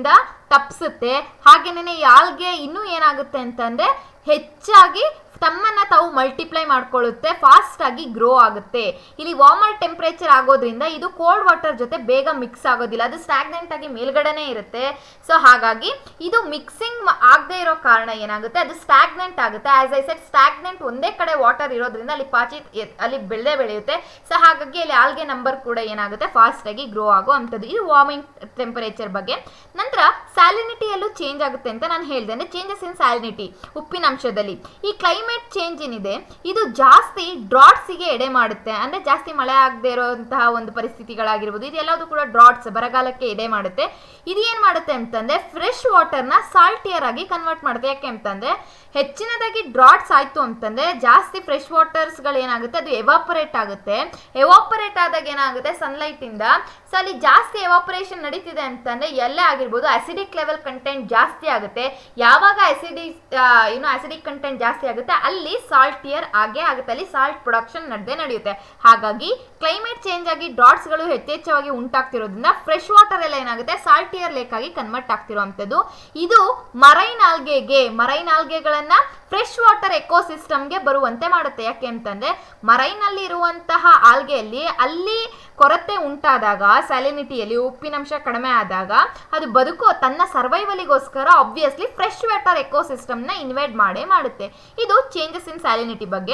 ತಪ್ಪಿಸುತ್ತೆ ಹಾಗೇನೇ ಈ ಆಲ್ಗೆ ಇನ್ನೂ ಏನಾಗುತ್ತೆ ಅಂತಂದ್ರೆ ಹೆಚ್ಚಾಗಿ ತಮ್ಮನ್ನ ತಾವು ಮಲ್ಟಿಪ್ಲೈ ಮಾಡ್ಕೊಳ್ಳುತ್ತೆ ಫಾಸ್ಟ್ ಆಗಿ ಗ್ರೋ ಆಗುತ್ತೆ ಇಲ್ಲಿ ವಾರ್ಮರ್ ಟೆಂಪರೇಚರ್ ಆಗೋದ್ರಿಂದ ಇದು ಕೋಲ್ಡ್ ವಾಟರ್ ಜೊತೆ ಬೇಗ ಮಿಕ್ಸ್ ಆಗೋದಿಲ್ಲ ಅದು ಸ್ಟಾಗ್ನೆಂಟ್ ಆಗಿ ಮೇಲ್ಗಡೆನೇ ಇರುತ್ತೆ ಸೊ ಹಾಗಾಗಿ ಇದು ಮಿಕ್ಸಿಂಗ್ ಆಗದೆ ಇರೋ ಕಾರಣ ಏನಾಗುತ್ತೆ ಅದು ಸ್ಟಾಗ್ನೆಂಟ್ ಆಗುತ್ತೆ ಆಸ್ ಐ ಸೆಟ್ ಸ್ಟಾಗ್ನೆಂಟ್ ಒಂದೇ ಕಡೆ ವಾಟರ್ ಇರೋದ್ರಿಂದ ಅಲ್ಲಿ ಪಾಚಿ ಎ- ಅಲ್ಲಿ ಬೆಳೆದೇ ಬೆಳೆಯುತ್ತೆ ಸೊ ಹಾಗಾಗಿ ಅಲ್ಲಿ ಆಲ್ಗೆ ನಂಬರ್ ಕೂಡ ಏನಾಗುತ್ತೆ ಫಾಸ್ಟ್ ಆಗಿ ಗ್ರೋ ಆಗೋ ಅಂಥದ್ದು ಇದು ವಾರ್ಮಿಂಗ್ ಟೆಂಪರೇಚರ್ ಬಗ್ಗೆ ನಂತರ ಸ್ಯಾಲಿನಿಟಿಯಲ್ಲೂ ಚೇಂಜ್ ಆಗುತ್ತೆ ಅಂತ ನಾನು ಹೇಳಿದೆ ಅಂದರೆ ಚೇಂಜಸ್ ಇನ್ ಸ್ಯಾಲಿನಿಟಿ ಉಪ್ಪಿನಂಶದಲ್ಲಿ ಈ ಕ್ಲೈಮೇಟ್ ಚೇಂಜ್ ಏನಿದೆ ಇದು ಜಾಸ್ತಿ ಡ್ರಾಟ್ಸಿಗೆ ಎಡೆ ಮಾಡುತ್ತೆ ಅಂದರೆ ಜಾಸ್ತಿ ಮಳೆ ಆಗದೆ ಇರುವಂತಹ ಒಂದು ಪರಿಸ್ಥಿತಿಗಳಾಗಿರ್ಬೋದು ಇದೆಲ್ಲದೂ ಕೂಡ ಡ್ರಾಟ್ಸ್ ಬರಗಾಲಕ್ಕೆ ಎಡೆ ಮಾಡುತ್ತೆ ಇದು ಏನು ಮಾಡುತ್ತೆ ಅಂತಂದರೆ ಫ್ರೆಶ್ ವಾಟರ್ನ ಸಾಲ್ಟಿಯರ್ ಆಗಿ ಕನ್ವರ್ಟ್ ಮಾಡುತ್ತೆ ಯಾಕೆ ಅಂತಂದರೆ ಹೆಚ್ಚಿನದಾಗಿ ಡ್ರಾಟ್ಸ್ ಆಯಿತು ಅಂತಂದರೆ ಜಾಸ್ತಿ ಫ್ರೆಶ್ ವಾಟರ್ಸ್ಗಳು ಏನಾಗುತ್ತೆ ಅದು ಎವಾಪರೇಟ್ ಆಗುತ್ತೆ ಎವಾಪರೇಟ್ ಆದಾಗ ಏನಾಗುತ್ತೆ ಸನ್ಲೈಟಿಂದ ಸೊ ಅಲ್ಲಿ ಜಾಸ್ತಿ ಎವಾಪರೇಷನ್ ನಡೀತಿದೆ ಅಂತಂದರೆ ಎಲ್ಲೇ ಆಗಿರ್ಬೋದು ಅಸಿಡಿಕ್ ಲೆವೆಲ್ ಕಂಟೆಂಟ್ ಜಾಸ್ತಿ ಆಗುತ್ತೆ ಯಾವಾಗ ಅಸಿಡಿ ಏನು ಅಸಿಡಿಕ್ ಕಂಟೆಂಟ್ ಜಾಸ್ತಿ ಆಗುತ್ತೆ ಅಲ್ಲಿ ಸಾಲ್ಟಿಯರ್ ಆಗೇ ಆಗುತ್ತೆ ಅಲ್ಲಿ ಸಾಲ್ಟ್ ಪ್ರೊಡಕ್ಷನ್ ನಡೆದೇ ನಡೆಯುತ್ತೆ ಹಾಗಾಗಿ ಕ್ಲೈಮೇಟ್ ಚೇಂಜ್ ಆಗಿ ಡ್ರಾಟ್ಸ್ಗಳು ಯಥೇಚ್ಛವಾಗಿ ಉಂಟಾಗ್ತಿರೋದ್ರಿಂದ ಫ್ರೆಶ್ ವಾಟರ್ ಎಲ್ಲ ಏನಾಗುತ್ತೆ ಸಾಲ್ಟಿಯರ್ ಲೇಕ್ ಆಗಿ ಕನ್ವರ್ಟ್ ಆಗ್ತಿರುವಂಥದ್ದು ಇದು ಮರೈನ್ ಆಲ್ಗೆಗೆ ಮರೈನ್ ಆಲ್ಗೆಗಳನ್ನ ಫ್ರೆಶ್ ವಾಟರ್ ಎಕೋಸಿಸ್ಟಮ್ಗೆ ಬರುವಂತೆ ಮಾಡುತ್ತೆ ಯಾಕೆ ಅಂತಂದ್ರೆ ಮರೈನಲ್ಲಿ ಇರುವಂತಹ ಆಲ್ಗೆಯಲ್ಲಿ ಅಲ್ಲಿ ಕೊರತೆ ಉಂಟಾದಾಗ ಸ್ಯಾಲಿನಿಟಿಯಲ್ಲಿ ಉಪ್ಪಿನಂಶ ಕಡಿಮೆ ಆದಾಗ ಅದು ಬದುಕೋ ತನ್ನ ಸರ್ವೈವಲಿಗೋಸ್ಕರ ಆಬ್ವಿಯಸ್ಲಿ ಫ್ರೆಶ್ ವಾಟರ್ ಎಕೋಸಿಸ್ಟಮ್ನ ಇನ್ವೈಟ್ ಮಾಡೇ ಮಾಡುತ್ತೆ ಇದು ಚೇಂಜಸ್ ಇನ್ ಸ್ಯಾಲಿನಿಟಿ ಬಗ್ಗೆ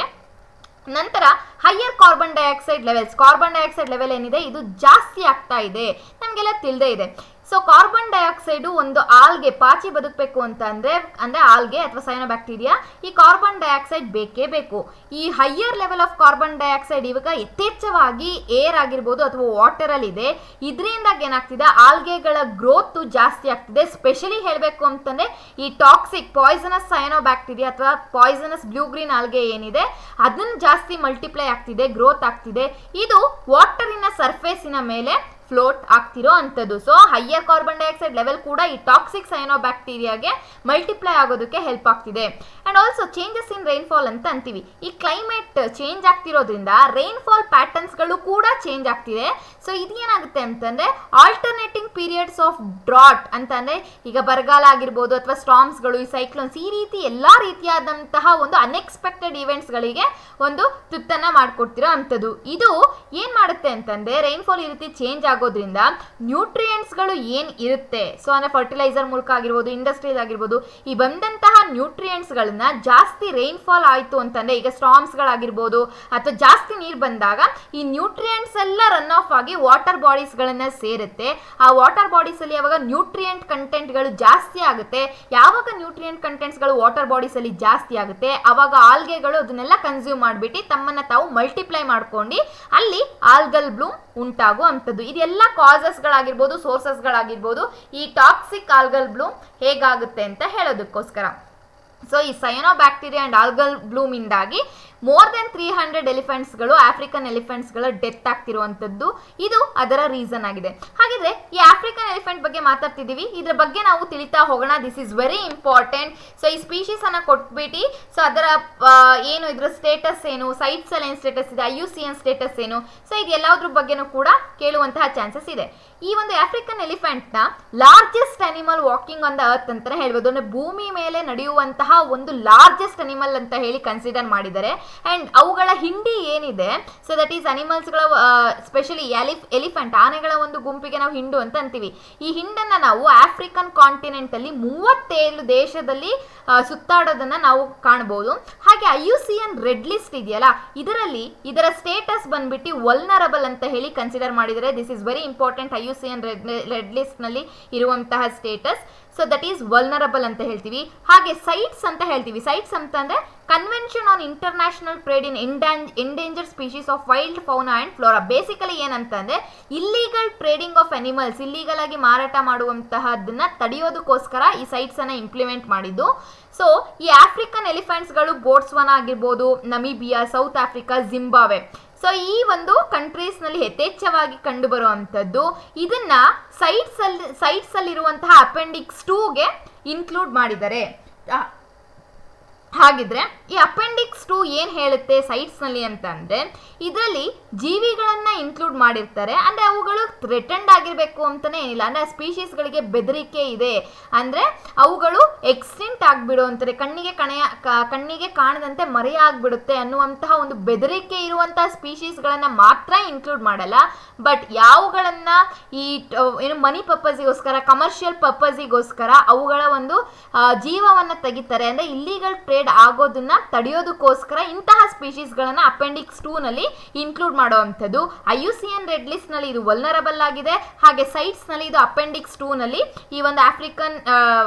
ನಂತರ higher carbon dioxide levels carbon dioxide level ಏನಿದೆ ಇದು ಜಾಸ್ತಿ ಆಗ್ತಾ ಇದೆ ನಮಗೆಲ್ಲ ತಿಳಿದೇ ಇದೆ ಸೊ ಕಾರ್ಬನ್ ಡೈಆಕ್ಸೈಡು ಒಂದು ಆಲ್ಗೆ ಪಾಚಿ ಬದುಕಬೇಕು ಅಂತ ಅಂದರೆ ಅಂದರೆ ಆಲ್ಗೆ ಅಥವಾ ಸೈನೋಬ್ಯಾಕ್ಟೀರಿಯಾ ಈ ಕಾರ್ಬನ್ ಡೈಆಕ್ಸೈಡ್ ಬೇಕೇ ಬೇಕು ಈ higher level of carbon dioxide ಇವಾಗ ಯಥೇಚ್ಛವಾಗಿ ಏರ್ ಆಗಿರ್ಬೋದು ಅಥವಾ ವಾಟರಲ್ಲಿ ಇದೆ ಇದರಿಂದಾಗಿ ಏನಾಗ್ತಿದೆ ಆಲ್ಗೆಗಳ ಗ್ರೋತ್ ಜಾಸ್ತಿ ಆಗ್ತಿದೆ ಸ್ಪೆಷಲಿ ಹೇಳಬೇಕು ಅಂತಂದರೆ ಈ ಟಾಕ್ಸಿಕ್ ಪಾಯ್ಸನಸ್ ಸೈನೋಬ್ಯಾಕ್ಟೀರಿಯಾ ಅಥವಾ ಪಾಯ್ಸನಸ್ ಬ್ಲೂ ಗ್ರೀನ್ ಆಲ್ಗೆ ಏನಿದೆ ಅದನ್ನು ಜಾಸ್ತಿ ಮಲ್ಟಿಪ್ಲೈ ಆಗ್ತಿದೆ ಗ್ರೋತ್ ಆಗ್ತಿದೆ ಇದು ವಾಟರಿನ ಸರ್ಫೇಸಿನ ಮೇಲೆ ಫ್ಲೋಟ್ ಆಗ್ತಿರೋ ಅಂಥದ್ದು so higher carbon dioxide level ಕೂಡ ಈ ಟಾಕ್ಸಿಕ್ ಸೈನೋಬ್ಯಾಕ್ಟೀರಿಯಾಗೆ ಮಲ್ಟಿಪ್ಲೈ ಆಗೋದಕ್ಕೆ ಹೆಲ್ಪ್ ಆಗ್ತಿದೆ and also changes in rainfall ಅಂತ ಅಂತೀವಿ ಈ ಕ್ಲೈಮೇಟ್ ಚೇಂಜ್ ಆಗ್ತಿರೋದ್ರಿಂದ ರೈನ್ಫಾಲ್ ಪ್ಯಾಟರ್ನ್ಸ್ಗಳು ಕೂಡ ಚೇಂಜ್ ಆಗ್ತಿದೆ ಸೊ ಇದೇನಾಗುತ್ತೆ ಅಂತಂದರೆ ಆಲ್ಟರ್ನೇಟಿಂಗ್ ಪೀರಿಯಡ್ಸ್ ಆಫ್ ಡ್ರಾಟ್ ಅಂತಂದರೆ ಈಗ ಬರಗಾಲ ಆಗಿರ್ಬೋದು ಅಥವಾ ಸ್ಟಾಮ್ಸ್ಗಳು ಈ ಸೈಕ್ಲೋನ್ಸ್ ಈ ರೀತಿ ಎಲ್ಲ ರೀತಿಯಾದಂತಹ ಒಂದು ಅನ್ಎಕ್ಸ್ಪೆಕ್ಟೆಡ್ ಇವೆಂಟ್ಸ್ಗಳಿಗೆ ಒಂದು ತುತ್ತನ್ನು ಮಾಡಿಕೊಡ್ತಿರೋ ಅಂಥದ್ದು ಇದು ಏನು ಮಾಡುತ್ತೆ ಅಂತಂದರೆ ರೈನ್ಫಾಲ್ ಈ ರೀತಿ ಚೇಂಜ್ ಆಗೋದ್ರಿಂದ ನ್ಯೂಟ್ರಿಯೆಂಟ್ಸ್ಗಳು ಏನು ಇರುತ್ತೆ ಸೊ ಅಂದರೆ ಫರ್ಟಿಲೈಸರ್ ಮೂಲಕ ಆಗಿರ್ಬೋದು ಇಂಡಸ್ಟ್ರೀಸ್ ಆಗಿರ್ಬೋದು ಈ ಬಂದಂತಹ ನ್ಯೂಟ್ರಿಯೆಂಟ್ಸ್ಗಳನ್ನ ಜಾಸ್ತಿ ರೈನ್ಫಾಲ್ ಆಯಿತು ಅಂತಂದರೆ ಈಗ ಸ್ಟಾಮ್ಸ್ಗಳಾಗಿರ್ಬೋದು ಅಥವಾ ಜಾಸ್ತಿ ನೀರು ಬಂದಾಗ ಈ ನ್ಯೂಟ್ರಿಯೆಂಟ್ಸ್ ಎಲ್ಲ ರನ್ ಆಫ್ ಆಗಿ ವಾಟರ್ ಬಾಡೀಸ್ಗಳನ್ನು ಸೇರುತ್ತೆ ಆ ವಾಟರ್ ಬಾಡೀಸಲ್ಲಿ ಯಾವಾಗ ನ್ಯೂಟ್ರಿಯೆಂಟ್ ಕಂಟೆಂಟ್ಗಳು ಜಾಸ್ತಿ ಆಗುತ್ತೆ ಯಾವಾಗ ನ್ಯೂಟ್ರಿಯೆಂಟ್ ಕಂಟೆಂಟ್ಸ್ಗಳು ವಾಟರ್ ಬಾಡೀಸಲ್ಲಿ ಜಾಸ್ತಿ ಆಗುತ್ತೆ ಆವಾಗ ಆಲ್ಗೆಗಳು ಅದನ್ನೆಲ್ಲ ಕನ್ಸ್ಯೂಮ್ ಮಾಡಿಬಿಟ್ಟು ತಮ್ಮನ್ನು ತಾವು ಮಲ್ಟಿಪ್ಲೈ ಮಾಡ್ಕೊಂಡು ಅಲ್ಲಿ ಆಲ್ಗಲ್ ಬ್ಲೂಮ್ ಉಂಟಾಗೋ ಅಂಥದ್ದು ಇದೆಲ್ಲ ಕಾಸಸ್ಗಳಾಗಿರ್ಬೋದು ಸೋರ್ಸಸ್ಗಳಾಗಿರ್ಬೋದು ಈ ಟಾಕ್ಸಿಕ್ ಆಲ್ಗಲ್ ಬ್ಲೂಮ್ ಹೇಗಾಗುತ್ತೆ ಅಂತ ಹೇಳೋದಕ್ಕೋಸ್ಕರ ಸೊ ಈ ಸೈನೋ ಬ್ಯಾಕ್ಟೀರಿಯಾ ಆ್ಯಂಡ್ ಆಲ್ಗಲ್ ಬ್ಲೂಮಿಂದಾಗಿ ಮೋರ್ ದೆನ್ ತ್ರೀ ಹಂಡ್ರೆಡ್ ಎಲಿಫೆಂಟ್ಸ್ಗಳು ಆಫ್ರಿಕನ್ ಎಲಿಫೆಂಟ್ಸ್ಗಳ ಡೆತ್ ಆಗ್ತಿರುವಂಥದ್ದು ಇದು ಅದರ ರೀಸನ್ ಆಗಿದೆ ಹಾಗಿದ್ರೆ ಈ ಆಫ್ರಿಕನ್ ಎಲಿಫೆಂಟ್ ಬಗ್ಗೆ ಮಾತಾಡ್ತಿದ್ದೀವಿ ಇದ್ರ ಬಗ್ಗೆ ನಾವು ತಿಳಿತಾ ಹೋಗೋಣ this is very important so ಈ ಸ್ಪೀಶೀಸ್ ಅನ್ನ ಕೊಟ್ಬಿಟ್ಟು ಸೊ ಅದರ ಆ, ಏನು ಇದ್ರ ಸ್ಟೇಟಸ್ ಏನು ಸೈಟ್ಸ್ ಅಲ್ಲಿ ಏನು ಸ್ಟೇಟಸ್ ಇದೆ I U C N status ಏನು ಸೊ ಇದು ಎಲ್ಲದ್ರ ಬಗ್ಗೆನೂ ಕೂಡ ಕೇಳುವಂತಹ ಚಾನ್ಸಸ್ ಇದೆ ಈ ಒಂದು ಆಫ್ರಿಕನ್ ಎಲಿಫೆಂಟ್ನ largest animal walking on the earth ಅಂತಾನೆ ಹೇಳ್ಬೋದು ಅಂದ್ರೆ ಭೂಮಿ ಮೇಲೆ ನಡೆಯುವಂತಹ ಒಂದು ಲಾರ್ಜೆಸ್ಟ್ ಅನಿಮಲ್ ಅಂತ ಹೇಳಿ ಕನ್ಸಿಡರ್ ಮಾಡಿದ್ದಾರೆ ಅಂಡ್ ಅವುಗಳ ಹಿಂಡಿ ಏನಿದೆ ಸೊ ದಟ್ ಈಸ್ ಅನಿಮಲ್ಸ್ಗಳ ಸ್ಪೆಷಲಿ ಎಲಿಫ್ ಎಲಿಫೆಂಟ್ ಆನೆಗಳ ಒಂದು ಗುಂಪಿಗೆ ನಾವು ಹಿಂಡು ಅಂತ ಅಂತೀವಿ ಈ ಹಿಂಡನ್ನ ನಾವು ಆಫ್ರಿಕನ್ ಕಾಂಟಿನೆಂಟ್ ಅಲ್ಲಿ ಮೂವತ್ತೇಳು ದೇಶದಲ್ಲಿ ಆ, ಸುತ್ತಾಡೋದನ್ನ ನಾವು ಕಾಣಬಹುದು ಹಾಗೆ I U C N red list ಇದೆಯಲ್ಲ ಇದರಲ್ಲಿ ಇದರ ಸ್ಟೇಟಸ್ ಬಂದ್ಬಿಟ್ಟು ವಲ್ನರಬಲ್ ಅಂತ ಹೇಳಿ ಕನ್ಸಿಡರ್ ಮಾಡಿದರೆ this is very important I U C N red red ಲಿಸ್ಟ್ನಲ್ಲಿ ಇರುವಂತಹ status so that is vulnerable ಅಂತ ಹೇಳ್ತೀವಿ ಹಾಗೆ ಸೈಟ್ಸ್ ಅಂತ ಹೇಳ್ತೀವಿ ಸೈಟ್ಸ್ ಅಂತಂದ್ರೆ convention on international trade in ಎಂಡಾನ್ endanger species of wild fauna and flora basically ಏನಂತಂದ್ರೆ illegal trading of animals illegal ಆಗಿ ಮಾರಾಟ ಮಾಡುವಂತಹದನ್ನ ತಡೆಯೋದಕ್ಕೋಸ್ಕರ ಈ ಸೈಟ್ಸ್ ಅನ್ನ ಇಂಪ್ಲಿಮೆಂಟ್ ಮಾಡಿದ್ದು ಸೊ ಈ ಆಫ್ರಿಕನ್ ಎಲಿಫೆಂಟ್ಸ್ಗಳು ಬೋಟ್ಸ್ವಾನ ಆಗಿರ್ಬೋದು Namibia South Africa Zimbabwe so ಈ ಒಂದು ಕಂಟ್ರೀಸ್ನಲ್ಲಿ ಯಥೇಚ್ಛವಾಗಿ ಕಂಡು ಬರುವಂಥದ್ದು ಇದನ್ನ ಸೈಟ್ಸ್ ಅಲ್ಲಿ ಸೈಟ್ಸ್ ಅಲ್ಲಿರುವಂತಹ ಅಪೆಂಡಿಕ್ಸ್ ಟೂಗೆ ಇನ್ಕ್ಲೂಡ್ ಮಾಡಿದ್ದಾರೆ ಆ, ಹಾಗಿದ್ರೆ ಈ ಅಪೆಂಡಿಕ್ಸ್ ಟು ಏನು ಹೇಳುತ್ತೆ ಸೈಟ್ಸ್ನಲ್ಲಿ ಅಂತ ಅಂದರೆ ಇದರಲ್ಲಿ ಜೀವಿಗಳನ್ನು ಇನ್ಕ್ಲೂಡ್ ಮಾಡಿರ್ತಾರೆ ಅಂದರೆ ಅವುಗಳು ಥ್ರೆಟನ್ಡ್ ಆಗಿರಬೇಕು ಅಂತಲೇ ಏನಿಲ್ಲ ಅಂದರೆ ಸ್ಪೀಶೀಸ್ಗಳಿಗೆ ಬೆದರಿಕೆ ಇದೆ ಅಂದರೆ ಅವುಗಳು ಎಕ್ಸ್ಟಿಂಟ್ ಆಗಿಬಿಡು ಅಂತಾರೆ ಕಣ್ಣಿಗೆ ಕಣೆಯ ಕ- ಕಣ್ಣಿಗೆ ಕಾಣದಂತೆ ಮರೆಯಾಗ್ಬಿಡುತ್ತೆ ಅನ್ನುವಂತಹ ಒಂದು ಬೆದರಿಕೆ ಇರುವಂತಹ ಸ್ಪೀಶೀಸ್ಗಳನ್ನು ಮಾತ್ರ ಇನ್ಕ್ಲೂಡ್ ಮಾಡಲ್ಲ ಬಟ್ ಯಾವುಗಳನ್ನ ಈ ಟ- ಏನು ಮನಿ ಪರ್ಪಸ್ಗೋಸ್ಕರ ಕಮರ್ಷಿಯಲ್ ಪರ್ಪಸ್ಗೋಸ್ಕರ ಅವುಗಳ ಒಂದು ಆ, ಜೀವವನ್ನ ತೆಗಿತಾರೆ ಅಂದರೆ ಇಲ್ಲಿಗಲ್ ಟ್ರೇಡ್ ಆಗೋದನ್ನ ತಡೆಯೋದಕ್ಕೋಸ್ಕರ ಇಂತಹ ಸ್ಪೀಶೀಸ್ಗಳನ್ನು ಅಪೆಂಡಿಕ್ಸ್ ಟೂನಲ್ಲಿ ಇನ್ಕ್ಲೂಡ್ ಮಾಡುವಂಥದ್ದು I U C N red ಲಿಸ್ಟ್ನಲ್ಲಿ ಇದು ವಲ್ನರಬಲ್ ಆಗಿದೆ ಹಾಗೆ ಸೈಟ್ಸ್ನಲ್ಲಿ ಇದು ಅಪೆಂಡಿಕ್ಸ್ ಟೂನಲ್ಲಿ ಈ ಒಂದು ಆಫ್ರಿಕನ್